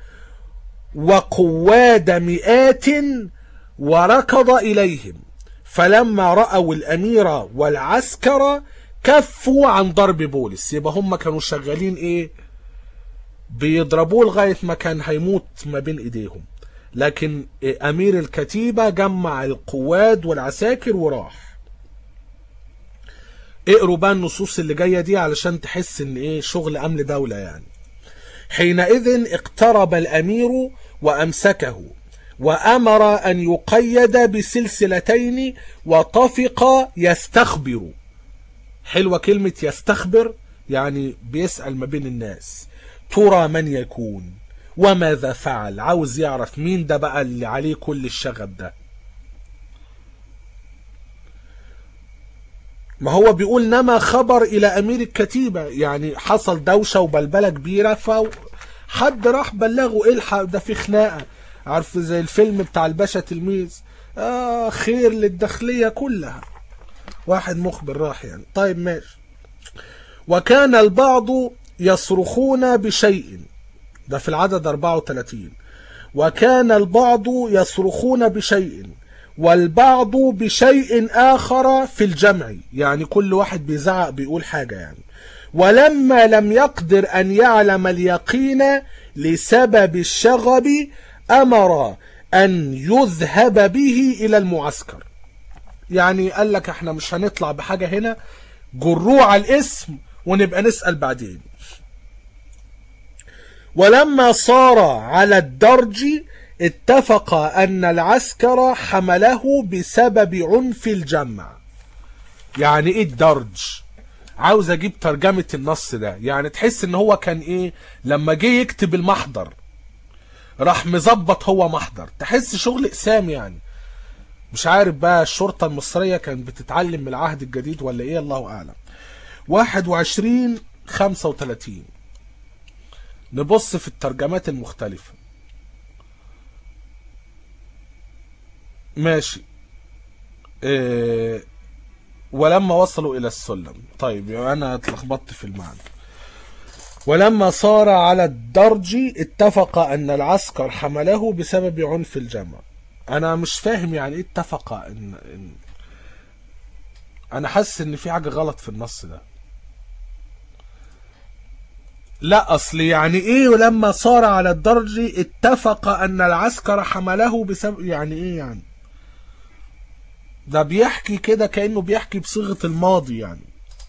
وقواد مئات وركض إليهم فلما رأوا الأمير والعسكر كفوا عن ضرب بولس يبقى هم كانوا شغالين ايه بيضربوه لغاية ما كان هيموت ما بين ايديهم لكن امير الكتيبة جمع القواد والعساكر وراح اقروا بقى النصوص اللي جاية دي علشان تحس ان ايه شغل امن دولة يعني حينئذ اقترب الامير وامسكه وامر ان يقيد بسلسلتين وطفق يستخبر حلوه كلمه يستخبر يعني بيسال ما بين الناس ترى من يكون وماذا فعل عاوز يعرف مين ده بقى اللي عليه كل الشغب ده ما هو بيقول نما خبر الى امير الكتيبة يعني حصل دوشة وبلبلة كبيرة فحد راح بلغه الحق ده في خناقة عارف زي الفيلم بتاع الباشا تلميذ آه خير للداخلية كلها واحد مخبر راح يعني طيب ماشي وكان البعض يصرخون بشيء ده في العدد 34 وكان البعض يصرخون بشيء والبعض بشيء آخر في الجمع يعني كل واحد بيزعق بيقول حاجة يعني ولما لم يقدر أن يعلم اليقين لسبب الشغب أمر أن يذهب به إلى المعسكر يعني قال لك احنا مش هنطلع بحاجة هنا جروه على الاسم ونبقى نسأل بعدين ولما صار على الدرج اتفق أن العسكر حمله بسبب عنف الجمع يعني ايه الدرج عاوز اجيب ترجمة النص ده يعني تحس ان هو كان ايه لما جه يكتب المحضر راح مظبط هو محضر تحس شغل اقسام يعني مش عارف بقى الشرطة المصرية كانت بتتعلم من العهد الجديد ولا ايه الله اعلم 21 35 نبص في الترجمات المختلفة ماشي إيه ولما وصلوا إلى السلم طيب يعني أنا اتلخبطت في المعنى ولما صار على الدرج اتفق أن العسكر حمله بسبب عنف الجمع أنا مش فاهم يعني إيه اتفق إن, إن أنا حاسس إن في حاجة غلط في النص ده لا اصل يعني ايه ولما صار على الدرج اتفق ان العسكر حمله بسبب يعني ايه يعني ده بيحكي كده كأنه بيحكي بصيغة الماضي يعني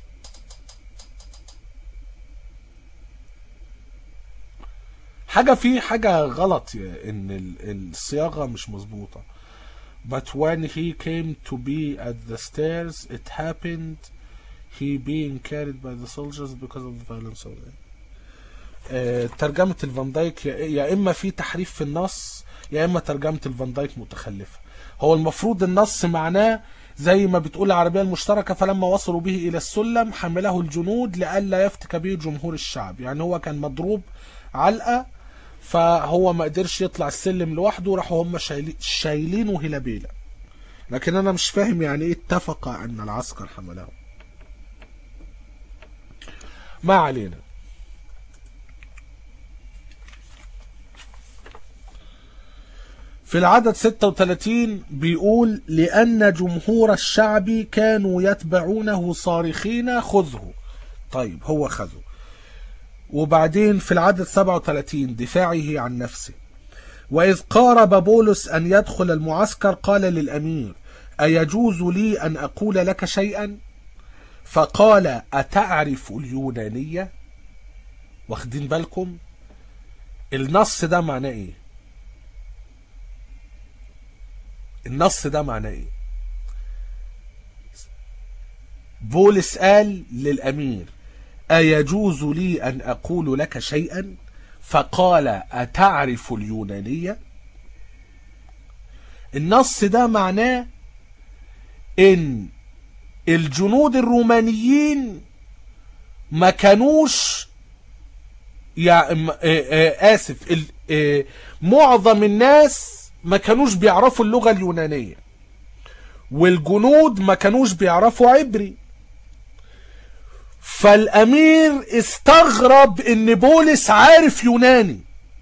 حاجة في حاجة غلط ان الصياغة مش مظبوطة but when he came to be at the stairs it happened he being carried by the soldiers because of the violence of them ترجمة الفان دايك يا إما في تحريف في النص يا إما ترجمة الفان دايك متخلفة هو المفروض النص معناه زي ما بتقول العربية المشتركة فلما وصلوا به إلى السلم حمله الجنود لئلا يفتك به جمهور الشعب يعني هو كان مضروب علقة فهو ما قدرش يطلع السلم لوحده راحوا هم شايلينه هلبيلة لكن أنا مش فاهم يعني إيه اتفق أن العسكر حمله ما علينا في العدد 36 بيقول لأن جمهور الشعب كانوا يتبعونه صارخين خذه طيب هو خذه وبعدين في العدد 37 دفاعه عن نفسه وإذ قارب بولس أن يدخل المعسكر قال للأمير أيجوز لي أن أقول لك شيئا فقال أتعرف اليونانية واخدين بالكم النص ده معناه ايه النص ده معناه ايه بولس قال للأمير أيجوز لي أن أقول لك شيئا فقال أتعرف اليونانية النص ده معناه ان الجنود الرومانيين ما كانوش يا م- آه، آه، اسف ال- آه، معظم الناس ما كانوش بيعرفوا اللغة اليونانية والجنود ما كانوش بيعرفوا عبري فالامير استغرب ان بولس عارف يوناني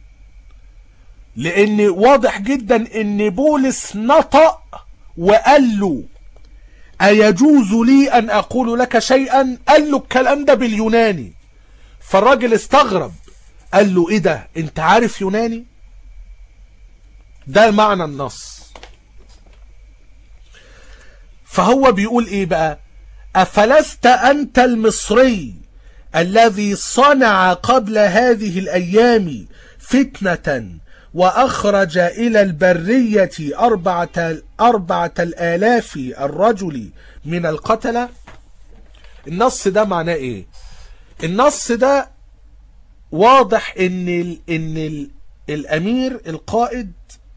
لان واضح جدا ان بولس نطق وقال له ايجوز لي ان اقول لك شيئا قال له الكلام ده باليوناني فالراجل استغرب قال له ايه ده انت عارف يوناني ده معنى النص فهو بيقول ايه بقى افلست انت المصري الذي صنع قبل هذه الايام فتنة واخرج الى البرية اربعة, أربعة الالاف الرجل من القتلة النص ده معناه ايه النص ده واضح ان ال ان ال الامير القائد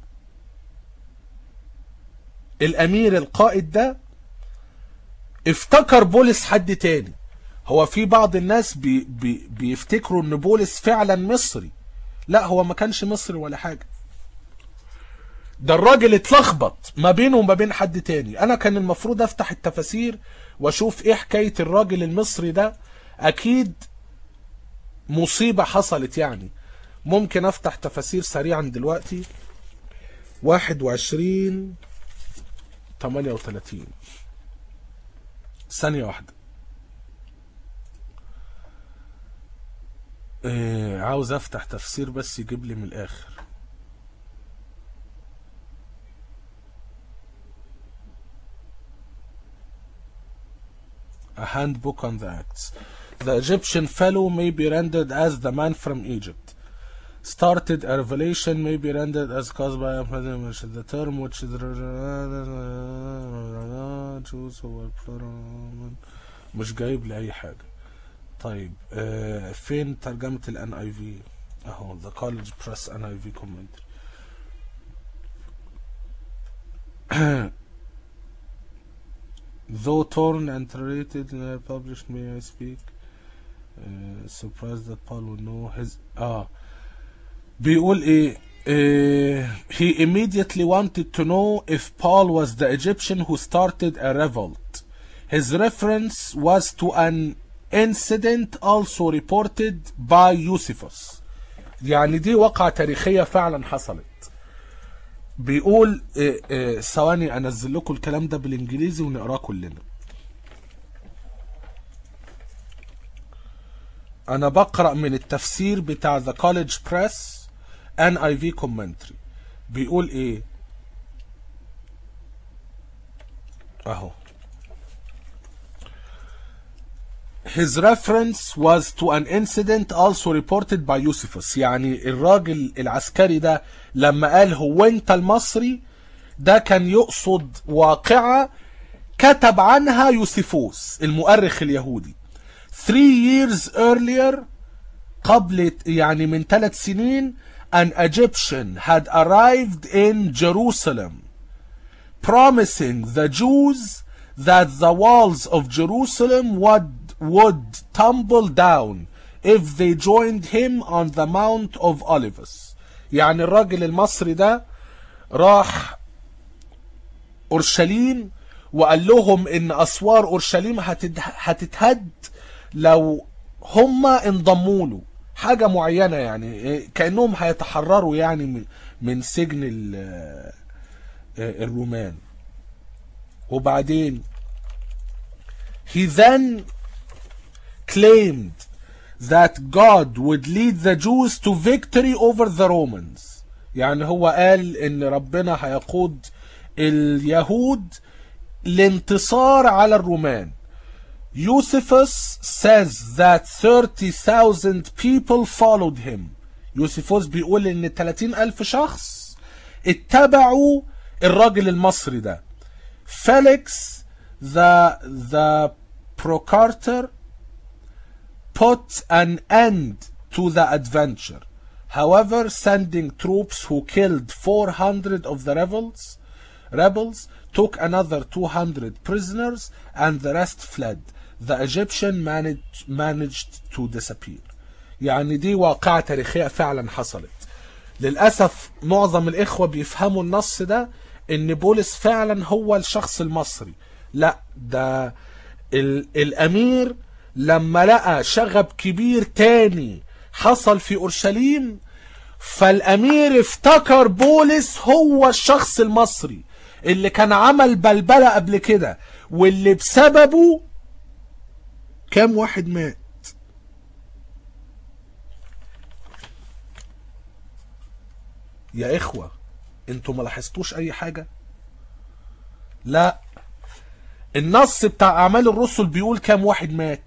الامير القائد ده افتكر بولس حد تاني هو في بعض الناس بي بي بيفتكروا ان بولس فعلا مصري لا هو ما كانش مصري ولا حاجة ده الراجل اتلخبط ما بينه وما بين حد تاني انا كان المفروض افتح التفاسير واشوف ايه حكاية الراجل المصري ده اكيد مصيبة حصلت يعني ممكن افتح تفاسير سريعا دلوقتي واحد وعشرين تمانية وتلاتين ثانية واحدة إيه عاوز افتح تفسير بس يجيب لي من الاخر A handbook on the acts. The Egyptian fellow may be rendered as the man from Egypt. Started a revelation may be rendered as caused by a the term which is Jews who were plural مش جايب لي اي حاجة طيب آه فين ترجمة الان اي في اهو the college press ان اي في commentary though torn and translated uh, published may I speak uh, surprised that Paul would know his اه بيقول ايه uh, he immediately wanted to know if Paul was the Egyptian who started a revolt his reference was to an incident also reported by Eusephus يعني دي واقعة تاريخية فعلا حصلت بيقول إيه إيه ثواني انزل لكم الكلام ده بالانجليزي ونقراه كلنا انا بقرا من التفسير بتاع ذا كوليدج بريس ان اي في كومنتري بيقول ايه اهو His reference was to an incident also reported by Eusephus يعني الراجل العسكري ده لما قال هو انت المصري ده كان يقصد واقعة كتب عنها يوسيفوس المؤرخ اليهودي three years earlier قبل يعني من ثلاث سنين an Egyptian had arrived in Jerusalem promising the Jews that the walls of Jerusalem would would tumble down if they joined him on the Mount of Olives يعني الراجل المصري ده راح أورشليم وقال لهم إن أسوار أورشليم هتد- هتتهد لو هم انضموا له حاجة معينة يعني إيه، كأنهم هيتحرروا يعني من- من سجن ال- آه، الرومان وبعدين he then claimed that God would lead the Jews to victory over the Romans يعني هو قال ان ربنا هيقود اليهود لانتصار على الرومان Eusephus says that 30,000 people followed him يوسيفوس بيقول ان 30 ألف شخص اتبعوا الراجل المصري ده فيليكس the the procurator put an end to the adventure however sending troops who killed 400 of the rebels rebels took another 200 prisoners and the rest fled the Egyptian managed managed to disappear يعني دي واقعة تاريخية فعلا حصلت للأسف معظم الإخوة بيفهموا النص ده إن بولس فعلا هو الشخص المصري لا ده ال الأمير لما لقى شغب كبير تاني حصل في أورشليم فالأمير افتكر بولس هو الشخص المصري اللي كان عمل بلبلة قبل كده واللي بسببه كام واحد مات يا إخوة انتوا ما لاحظتوش أي حاجة لا النص بتاع أعمال الرسل بيقول كام واحد مات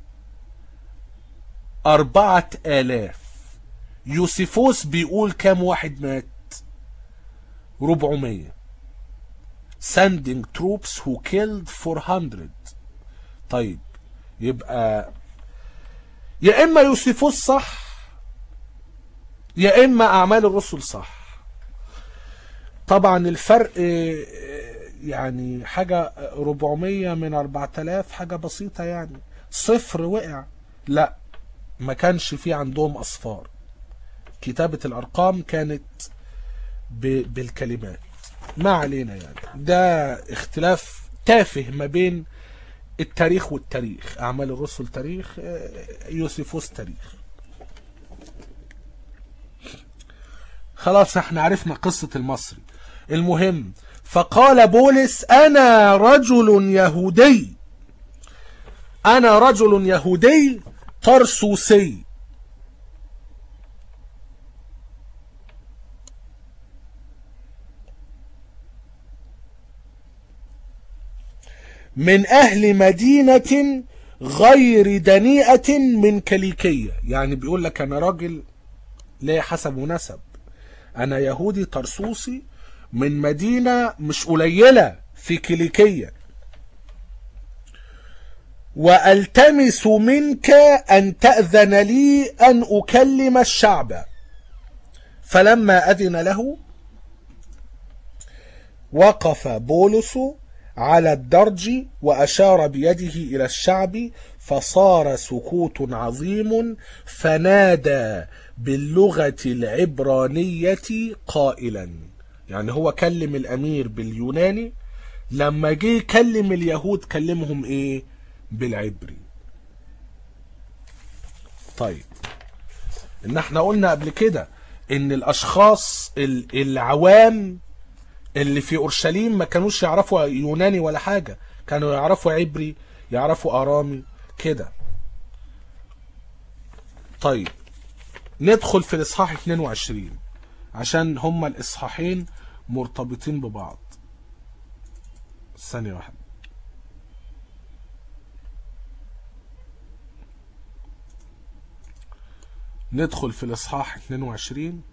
أربعة آلاف يوسيفوس بيقول كام واحد مات ربعمية sending troops who killed 400 طيب يبقى يا إما يوسيفوس صح يا إما أعمال الرسل صح طبعا الفرق يعني حاجة 400 من 4000 حاجة بسيطة يعني صفر وقع لا ما كانش في عندهم أصفار كتابة الأرقام كانت ب... بالكلمات ما علينا يعني ده اختلاف تافه ما بين التاريخ والتاريخ أعمال الرسل تاريخ يوسيفوس تاريخ خلاص احنا عرفنا قصة المصري المهم فقال بولس أنا رجل يهودي أنا رجل يهودي طرسوسي من أهل مدينة غير دنيئة من كليكية يعني بيقول لك أنا راجل ليه حسب ونسب أنا يهودي طرسوسي من مدينة مش قليلة في كليكية وألتمس منك أن تأذن لي أن أكلم الشعب فلما أذن له وقف بولس على الدرج وأشار بيده إلى الشعب فصار سكوت عظيم فنادى باللغة العبرانية قائلا يعني هو كلم الأمير باليوناني لما جه يكلم اليهود كلمهم إيه بالعبري طيب إن احنا قلنا قبل كده إن الأشخاص العوام اللي في اورشليم ما كانوش يعرفوا يوناني ولا حاجة كانوا يعرفوا عبري يعرفوا ارامي كده طيب ندخل في الاصحاح 22 عشان هما الاصحاحين مرتبطين ببعض ثانية واحدة ندخل في الاصحاح 22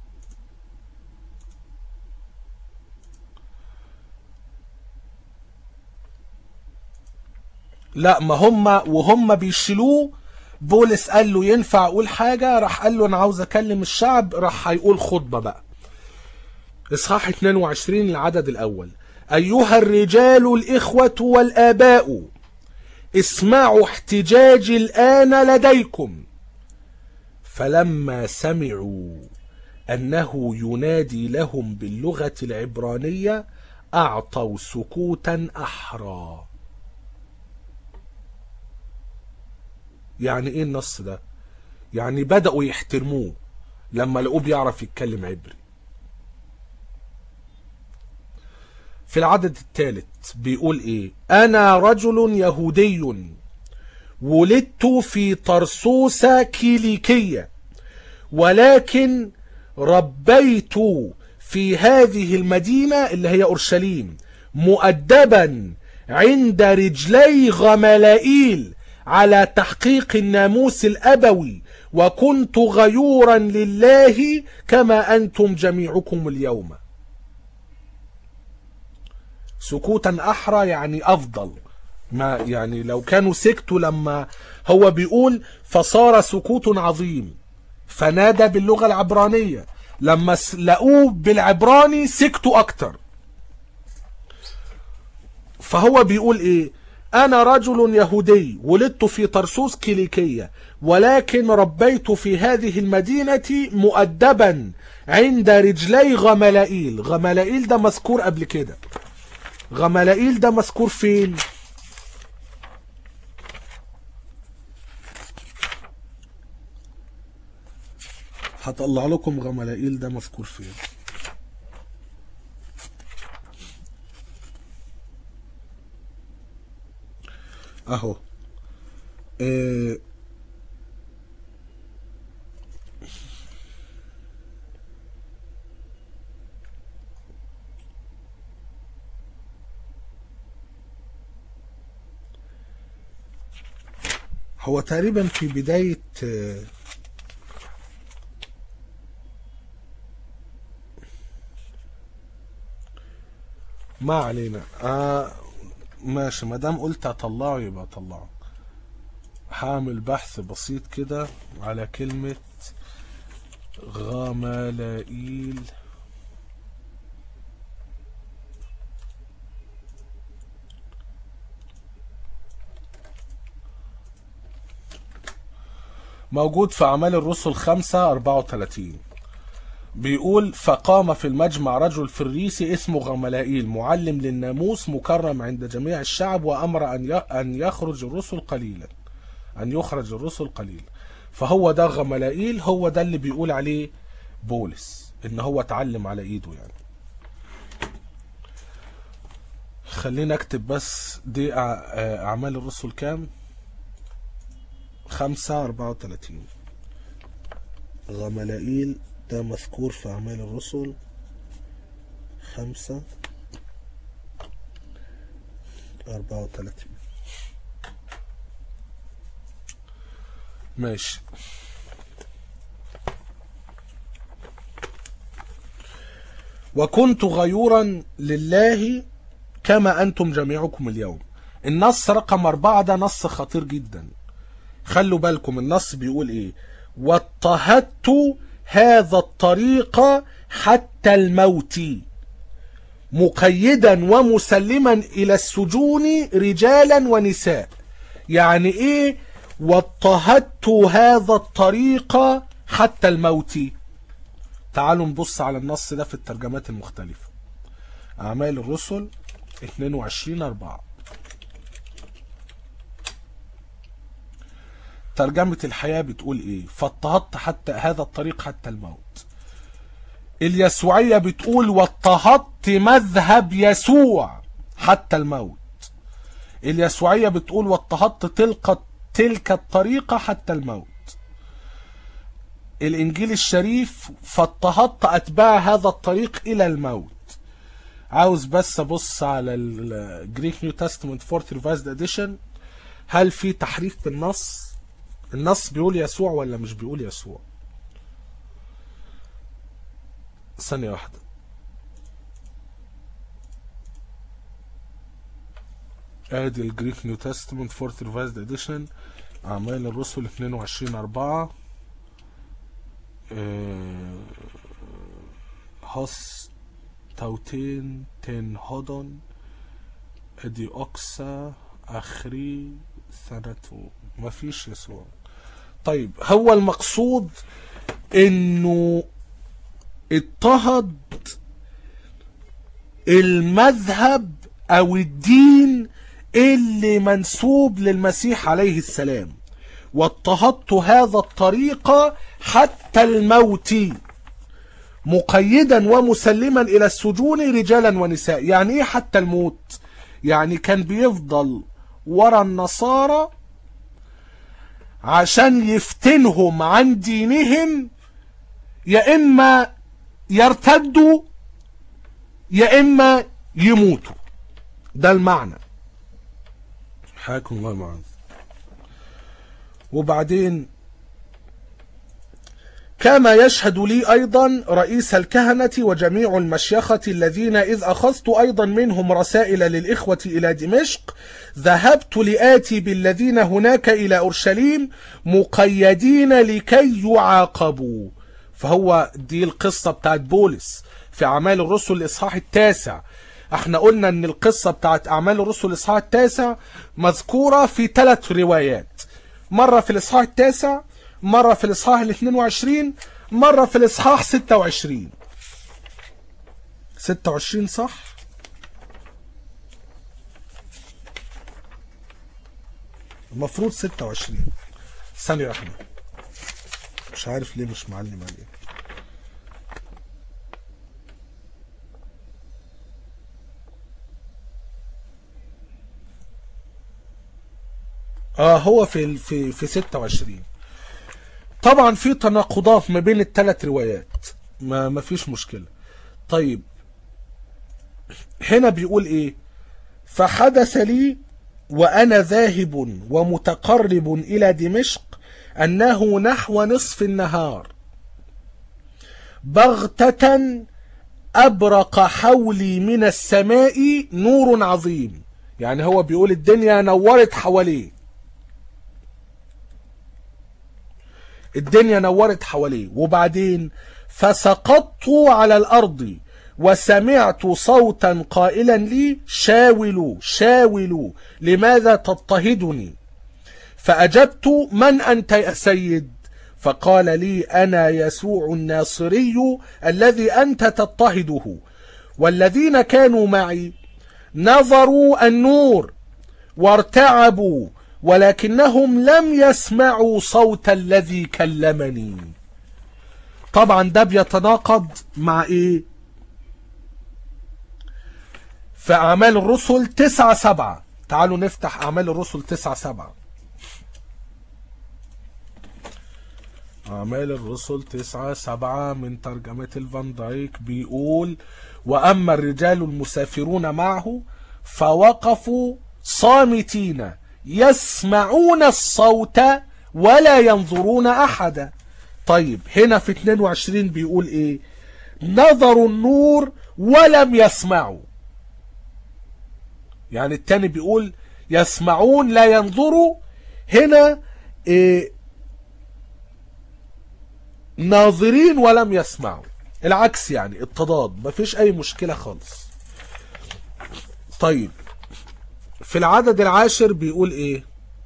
لا ما هم وهم بيشيلوه بولس قال له ينفع اقول حاجه راح قال له انا عاوز اكلم الشعب راح هيقول خطبه بقى اصحاح 22 العدد الاول ايها الرجال الاخوه والاباء اسمعوا احتجاجي الان لديكم فلما سمعوا انه ينادي لهم باللغه العبرانيه اعطوا سكوتا احرى يعني ايه النص ده يعني بدأوا يحترموه لما لقوه بيعرف يتكلم عبري في العدد الثالث بيقول ايه انا رجل يهودي ولدت في طرسوسة كيليكية ولكن ربيت في هذه المدينة اللي هي أورشليم مؤدبا عند رجلي غملائيل على تحقيق الناموس الأبوي وكنت غيورا لله كما أنتم جميعكم اليوم سكوتا أحرى يعني أفضل ما يعني لو كانوا سكتوا لما هو بيقول فصار سكوت عظيم فنادى باللغة العبرانية لما س- لقوه بالعبراني سكتوا أكتر فهو بيقول ايه انا رجل يهودي ولدت في طرسوس كيليكية ولكن ربيت في هذه المدينة مؤدبا عند رجلي غملائيل غملائيل ده مذكور قبل كده غملائيل ده مذكور فين هطلع لكم غملائيل ده مذكور فين اهو آه، هو تقريبا في بداية آه، ما علينا آه ماشي ما دام قلت اطلعه يبقى اطلعه هعمل بحث بسيط كده على كلمة غملائيل موجود في أعمال الرسل 5 34 بيقول فقام في المجمع رجل فريسي اسمه غملائيل معلم للناموس مكرم عند جميع الشعب وأمر أن ي- أن يخرج الرسل قليلا أن يخرج الرسل قليلا فهو ده غملائيل هو ده اللي بيقول عليه بولس إن هو اتعلم على إيده يعني خلينا اكتب بس دي أع- آه، أعمال الرسل كام خمسة أربعة وتلاتين غملائيل ده مذكور في أعمال الرسل خمسة أربعة وتلاتين ماشي وكنت غيورا لله كما أنتم جميعكم اليوم النص رقم أربعة ده نص خطير جدا خلوا بالكم النص بيقول ايه واضطهدت هذا الطريق حتى الموت مقيدا ومسلما الى السجون رجالا ونساء يعني ايه واضطهدت هذا الطريق حتى الموت تعالوا نبص على النص ده في الترجمات المختلفة أعمال الرسل 22 4 ترجمة الحياة بتقول ايه فاضطهدت حتى هذا الطريق حتى الموت اليسوعية بتقول واضطهدت مذهب يسوع حتى الموت اليسوعية بتقول واضطهدت تلك تلك الطريقة حتى الموت الانجيل الشريف فاضطهدت اتباع هذا الطريق الى الموت عاوز بس ابص على الجريك نيو تestament فورث ريفايزد اديشن هل في تحريف في النص النص بيقول يسوع ولا مش بيقول يسوع ثانية واحدة ادي الجريك نيو تestament فورث ريفايزد اديشن اعمال الرسل 22 4 هاس تاوتين تن هودون ادي اوكسا اخري ثنتو مفيش يسوع طيب هو المقصود انه اضطهد المذهب او الدين اللي منسوب للمسيح عليه السلام واضطهدت هذا الطريق حتى الموت مقيدا ومسلما الى السجون رجالا ونساء يعني ايه حتى الموت يعني كان بيفضل ورا النصارى عشان يفتنهم عن دينهم يا اما يرتدوا يا اما يموتوا ده المعنى حياكم الله معاذ وبعدين كما يشهد لي أيضا رئيس الكهنة وجميع المشيخة الذين إذ أخذت أيضا منهم رسائل للإخوة إلى دمشق ذهبت لآتي بالذين هناك إلى أورشليم مقيدين لكي يعاقبوا فهو دي القصة بتاعت بولس في أعمال الرسل الإصحاح التاسع احنا قلنا ان القصة بتاعت أعمال الرسل الإصحاح التاسع مذكورة في ثلاث روايات مرة في الإصحاح التاسع مرة في الإصحاح ال 22 مرة في الإصحاح 26 26 صح؟ المفروض 26 ثانية واحدة مش عارف ليه مش معلم عليه اه هو في في في 26 طبعا في تناقضات ما بين الثلاث روايات ما ما فيش مشكلة طيب هنا بيقول ايه فحدث لي وانا ذاهب ومتقرب الى دمشق انه نحو نصف النهار بغتة ابرق حولي من السماء نور عظيم يعني هو بيقول الدنيا نورت حواليه الدنيا نورت حواليه وبعدين فسقطت على الأرض وسمعت صوتا قائلا لي شاولوا شاولوا لماذا تضطهدني فأجبت من أنت يا سيد فقال لي أنا يسوع الناصري الذي أنت تضطهده والذين كانوا معي نظروا النور وارتعبوا ولكنهم لم يسمعوا صوت الذي كلمني طبعا ده بيتناقض مع ايه في اعمال الرسل تسعة سبعة تعالوا نفتح اعمال الرسل تسعة سبعة أعمال الرسل تسعة سبعة من ترجمة الفان دايك بيقول وأما الرجال المسافرون معه فوقفوا صامتين يسمعون الصوت ولا ينظرون أحدا طيب هنا في 22 بيقول إيه نظروا النور ولم يسمعوا يعني التاني بيقول يسمعون لا ينظروا هنا إيه ناظرين ولم يسمعوا العكس يعني التضاد مفيش اي مشكلة خالص طيب في العدد العاشر بيقول ايه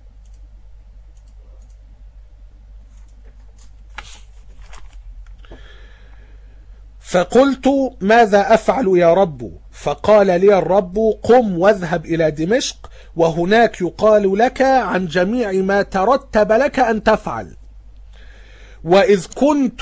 فقلت ماذا افعل يا رب فقال لي الرب قم واذهب الى دمشق وهناك يقال لك عن جميع ما ترتب لك ان تفعل واذ كنت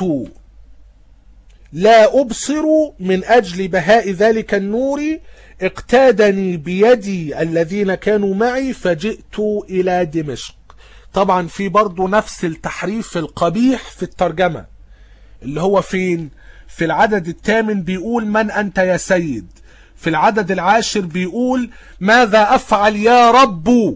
لا ابصر من اجل بهاء ذلك النور اقتادني بيدي الذين كانوا معي فجئت الى دمشق طبعا في برضو نفس التحريف القبيح في الترجمة اللي هو فين في العدد الثامن بيقول من انت يا سيد في العدد العاشر بيقول ماذا افعل يا رب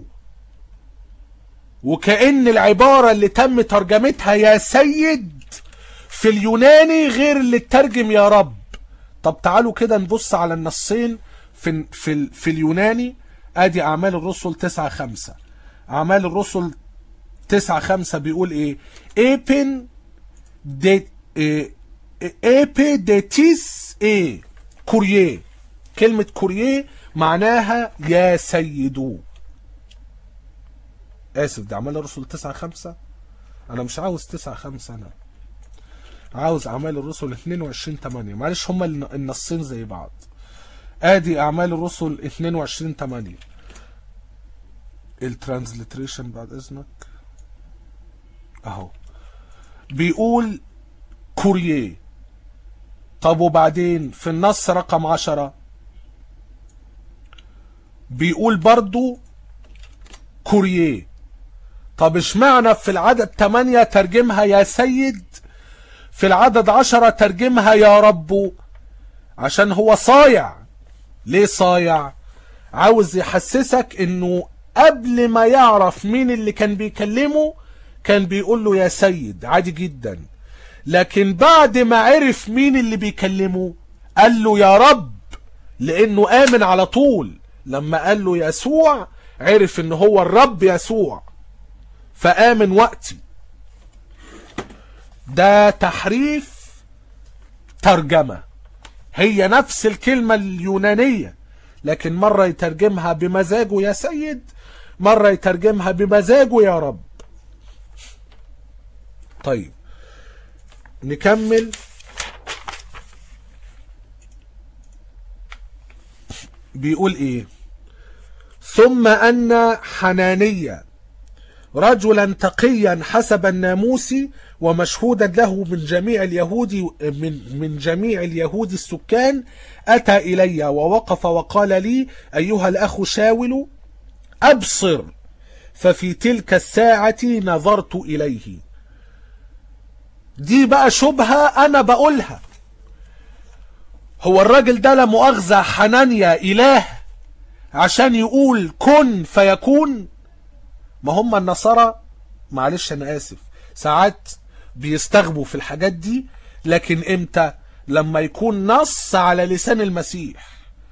وكأن العبارة اللي تم ترجمتها يا سيد في اليوناني غير اللي اترجم يا رب طب تعالوا كده نبص على النصين في في في اليوناني ادي اعمال الرسل 9 5 اعمال الرسل 9 5 بيقول ايه ايبن دي إيه ايبي ديتيس ايه كوريه كلمة كوريه معناها يا سيدو اسف ده اعمال الرسل 9 5 انا مش عاوز 9 5 انا عاوز اعمال الرسل 22 8 معلش هما النصين زي بعض ادي اعمال الرسل 22 8 الترانزليتريشن بعد اذنك اهو بيقول كوريه طب وبعدين في النص رقم عشرة بيقول برضو كوريه طب اشمعنى في العدد 8 ترجمها يا سيد في العدد 10 ترجمها يا رب عشان هو صايع ليه صايع عاوز يحسسك انه قبل ما يعرف مين اللي كان بيكلمه كان بيقول له يا سيد عادي جدا لكن بعد ما عرف مين اللي بيكلمه قال له يا رب لانه امن على طول لما قال له يسوع عرف ان هو الرب يسوع فآمن وقتي ده تحريف ترجمة هي نفس الكلمة اليونانية لكن مرة يترجمها بمزاجه يا سيد مرة يترجمها بمزاجه يا رب طيب نكمل بيقول ايه ثم ان حنانيه رجلا تقيا حسب الناموس ومشهودا له من جميع اليهود من من جميع اليهود السكان اتى الي ووقف وقال لي ايها الاخ شاول ابصر ففي تلك الساعه نظرت اليه دي بقى شبهه انا بقولها هو الراجل ده لا مؤاخذه حنانيا اله عشان يقول كن فيكون ما هم النصارى معلش انا اسف ساعات بيستغبوا في الحاجات دي لكن امتى لما يكون نص على لسان المسيح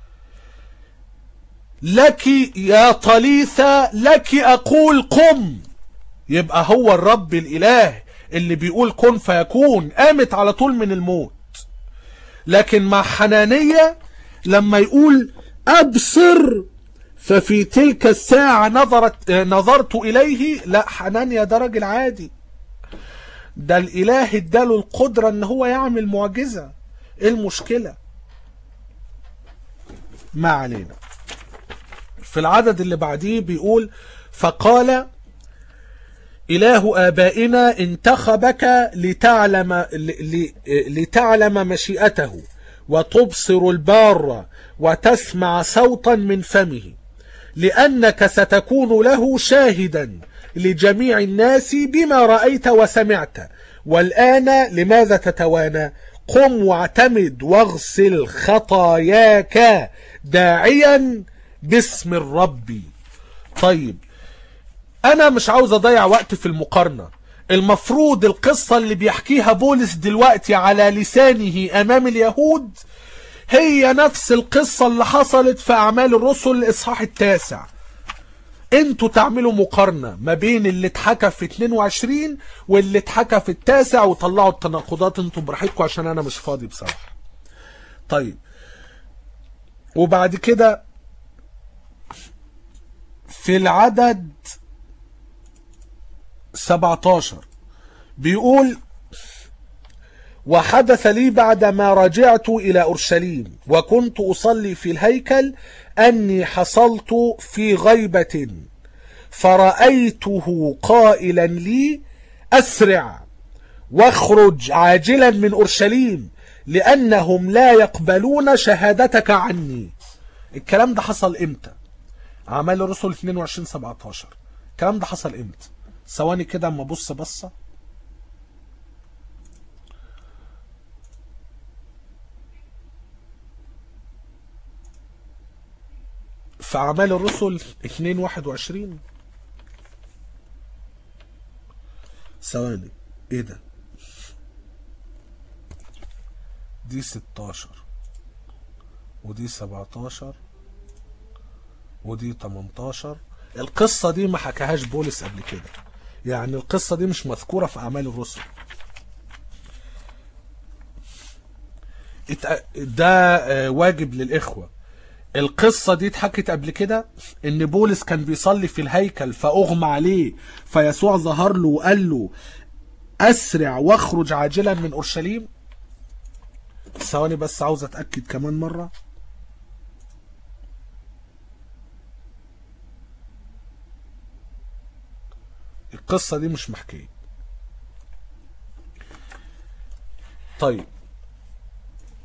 لك يا طليثة لك اقول قم يبقى هو الرب الاله اللي بيقول كن فيكون قامت على طول من الموت لكن مع حنانية لما يقول ابصر ففي تلك الساعة نظرت نظرت إليه لا حنانيا ده راجل عادي ده الإله اداله القدرة ان هو يعمل معجزة ايه المشكلة ما علينا في العدد اللي بعديه بيقول فقال إله آبائنا انتخبك لتعلم لتعلم مشيئته وتبصر البار وتسمع صوتا من فمه لأنك ستكون له شاهدا لجميع الناس بما رأيت وسمعت والآن لماذا تتوانى قم واعتمد واغسل خطاياك داعيا باسم الرب طيب أنا مش عاوز أضيع وقت في المقارنة المفروض القصة اللي بيحكيها بولس دلوقتي على لسانه أمام اليهود هي نفس القصة اللي حصلت في أعمال الرسل الإصحاح التاسع انتوا تعملوا مقارنة ما بين اللي اتحكى في 22 واللي اتحكى في التاسع وطلعوا التناقضات انتوا براحتكم عشان انا مش فاضي بصراحة طيب وبعد كده في العدد 17 بيقول وحدث لي بعدما رجعت إلى أورشليم وكنت أصلي في الهيكل أني حصلت في غيبة فرأيته قائلا لي أسرع واخرج عاجلا من أورشليم لأنهم لا يقبلون شهادتك عني الكلام ده حصل إمتى أعمال الرسل 22 17 الكلام ده حصل إمتى ثواني كده اما ابص بصه في أعمال الرسل 2 21 ثواني ايه ده دي 16 ودي 17 ودي 18 القصة دي ما حكاهاش بولس قبل كده يعني القصة دي مش مذكورة في أعمال الرسل ده واجب للإخوة القصة دي اتحكت قبل كده ان بولس كان بيصلي في الهيكل فاغمى عليه فيسوع ظهر له وقال له اسرع واخرج عاجلا من اورشليم ثواني بس عاوز اتاكد كمان مره القصة دي مش محكية طيب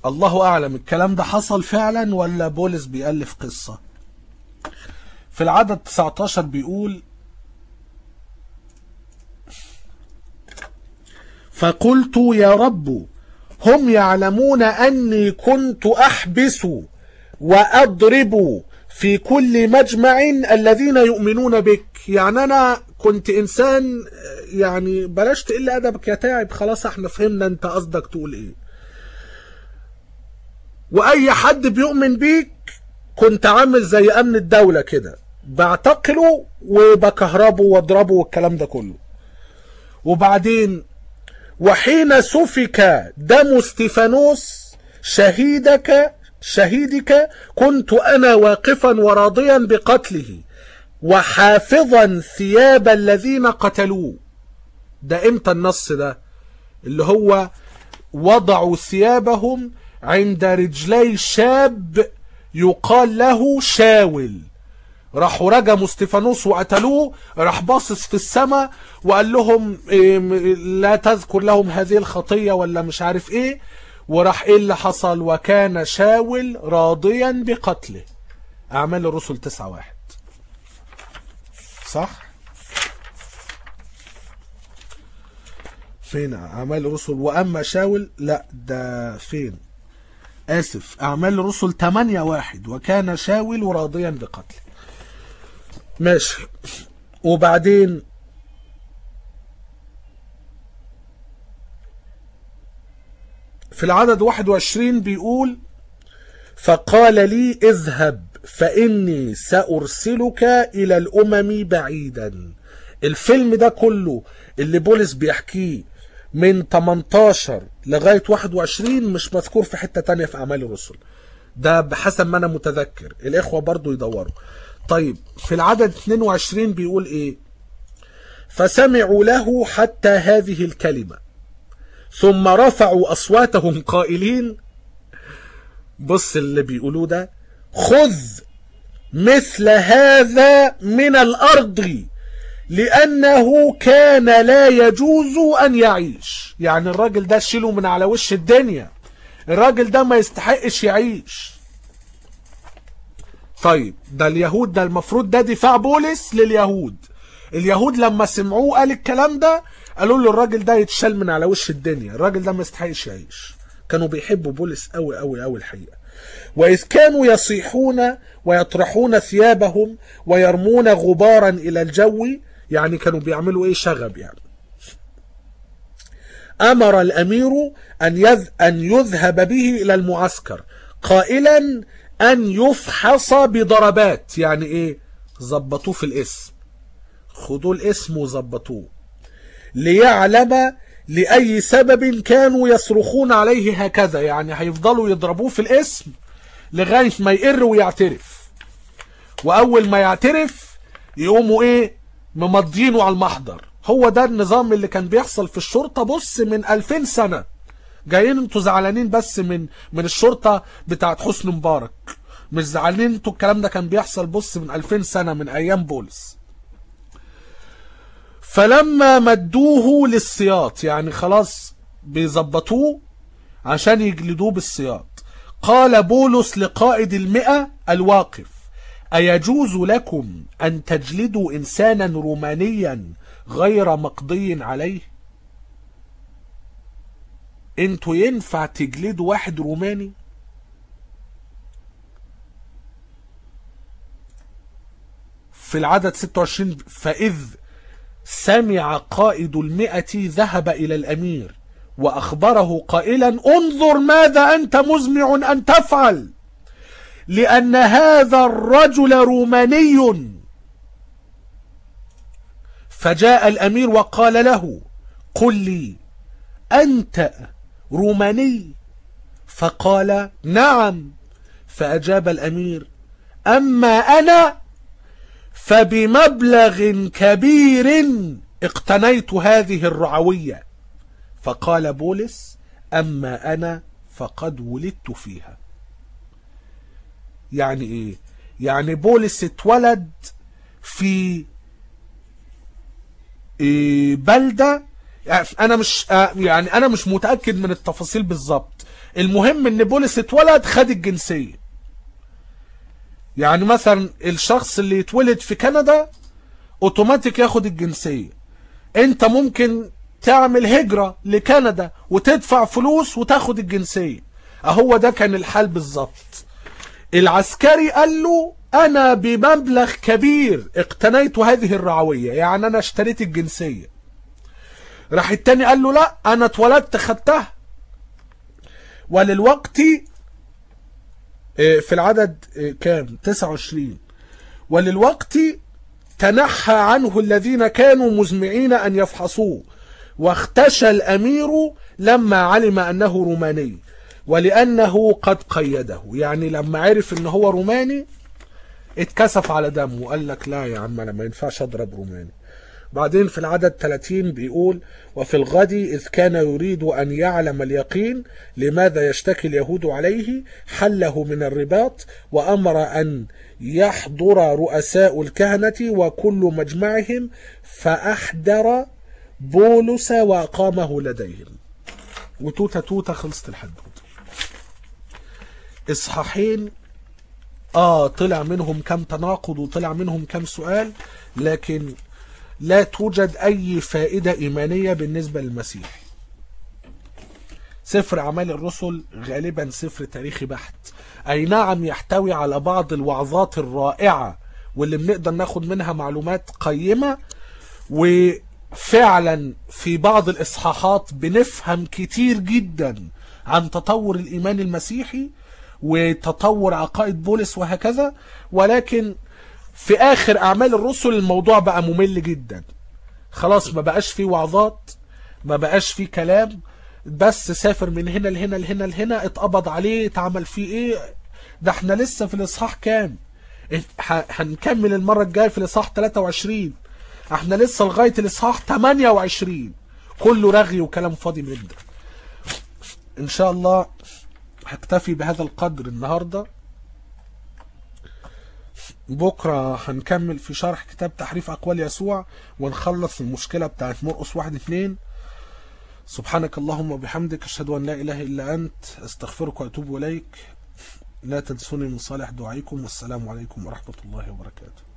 الله أعلم الكلام ده حصل فعلا ولا بولس بيألف قصة في العدد 19 بيقول فقلت يا رب هم يعلمون أني كنت أحبس وأضرب في كل مجمع الذين يؤمنون بك يعني أنا كنت إنسان يعني بلاش تقل أدبك يا تعب خلاص احنا فهمنا أنت قصدك تقول إيه وأي حد بيؤمن بيك كنت عامل زي أمن الدولة كده بعتقله وبكهربه واضربه والكلام ده كله وبعدين وحين سفك دم استفانوس شهيدك شهيدك كنت انا واقفا وراضيا بقتله وحافظا ثياب الذين قتلوه ده امتى النص ده اللي هو وضعوا ثيابهم عند رجلي شاب يقال له شاول راحوا رجموا استفانوس وقتلوه راح باصص في السماء وقال لهم إيه لا تذكر لهم هذه الخطية ولا مش عارف ايه وراح ايه اللي حصل وكان شاول راضيا بقتله اعمال الرسل تسعة واحد صح فين اعمال الرسل واما شاول لا ده فين اسف اعمال الرسل 8 واحد وكان شاول راضيا بقتله ماشي وبعدين في العدد 21 بيقول فقال لي اذهب فإني سأرسلك إلى الأمم بعيدا الفيلم ده كله اللي بولس بيحكيه من 18 لغاية 21 مش مذكور في حتة تانية في أعمال الرسل ده بحسب ما أنا متذكر الإخوة برضو يدوروا طيب في العدد 22 بيقول إيه فسمعوا له حتى هذه الكلمة ثم رفعوا أصواتهم قائلين بص اللي بيقولوه ده خذ مثل هذا من الأرض لأنه كان لا يجوز أن يعيش يعني الراجل ده شيله من على وش الدنيا الراجل ده ما يستحقش يعيش طيب ده اليهود ده المفروض ده دفاع بولس لليهود اليهود لما سمعوه قال الكلام ده قالوا له الراجل ده يتشال من على وش الدنيا الراجل ده ما يستحقش يعيش كانوا بيحبوا بولس قوي قوي قوي الحقيقه وإذ كانوا يصيحون ويطرحون ثيابهم ويرمون غبارا إلى الجو يعني كانوا بيعملوا إيه شغب يعني أمر الأمير أن, يذ أن يذهب به إلى المعسكر قائلا أن يفحص بضربات يعني إيه ظبطوه في الاسم خدوا الاسم وظبطوه ليعلم لأي سبب كانوا يصرخون عليه هكذا يعني هيفضلوا يضربوه في الاسم لغاية ما يقر ويعترف وأول ما يعترف يقوموا إيه ممضينه على المحضر هو ده النظام اللي كان بيحصل في الشرطة بص من 2000 سنة جايين انتوا زعلانين بس من من الشرطة بتاعت حسني مبارك مش زعلانين انتوا الكلام ده كان بيحصل بص من 2000 سنة من أيام بولس فلما مدوه للسياط يعني خلاص بيظبطوه عشان يجلدوه بالسياط قال بولس لقائد المئة الواقف أيجوز لكم أن تجلدوا إنسانا رومانيا غير مقضي عليه انتوا ينفع تجلدوا واحد روماني في العدد 26 فإذ سمع قائد المئة ذهب إلى الأمير وأخبره قائلا انظر ماذا أنت مزمع أن تفعل لأن هذا الرجل روماني فجاء الأمير وقال له قل لي أنت روماني فقال نعم فأجاب الأمير أما أنا فبمبلغ كبير اقتنيت هذه الرعوية فقال بولس أما أنا فقد ولدت فيها يعني إيه يعني بولس اتولد في إيه بلدة انا مش يعني انا مش متاكد من التفاصيل بالظبط المهم ان بولس اتولد خد الجنسية يعني مثلا الشخص اللي يتولد في كندا اوتوماتيك ياخد الجنسية انت ممكن تعمل هجرة لكندا وتدفع فلوس وتاخد الجنسية اهو ده كان الحال بالظبط العسكري قال له انا بمبلغ كبير اقتنيت هذه الرعوية يعني انا اشتريت الجنسية راح التاني قال له لا انا اتولدت خدتها وللوقت في العدد كام 29 وللوقت تنحى عنه الذين كانوا مزمعين أن يفحصوه واختشى الأمير لما علم أنه روماني ولأنه قد قيده يعني لما عرف أنه هو روماني اتكسف على دمه وقال لك لا يا عم أنا ما ينفعش أضرب روماني بعدين في العدد 30 بيقول وفي الغد إذ كان يريد أن يعلم اليقين لماذا يشتكي اليهود عليه حله من الرباط وأمر أن يحضر رؤساء الكهنة وكل مجمعهم فأحضر بولس وأقامه لديهم وتوتة توتة خلصت الحدوتة إصحاحين آه طلع منهم كم تناقض وطلع منهم كم سؤال لكن لا توجد أي فائدة إيمانية بالنسبة للمسيح سفر أعمال الرسل غالبا سفر تاريخي بحت أي نعم يحتوي على بعض الوعظات الرائعة واللي بنقدر ناخد منها معلومات قيمة وفعلا في بعض الإصحاحات بنفهم كتير جدا عن تطور الإيمان المسيحي وتطور عقائد بولس وهكذا ولكن في اخر اعمال الرسل الموضوع بقى ممل جدا خلاص ما بقاش فيه وعظات ما بقاش فيه كلام بس سافر من هنا لهنا لهنا لهنا اتقبض عليه اتعمل فيه ايه ده احنا لسه في الاصحاح كام هنكمل المرة الجاية في الاصحاح 23 احنا لسه لغاية الاصحاح 28 كله رغي وكلام فاضي من ده ان شاء الله هكتفي بهذا القدر النهارده بكرة هنكمل في شرح كتاب تحريف أقوال يسوع ونخلص المشكلة بتاعت مرقس واحد اتنين سبحانك اللهم وبحمدك أشهد أن لا إله إلا أنت أستغفرك وأتوب إليك لا تنسوني من صالح دعائكم والسلام عليكم ورحمة الله وبركاته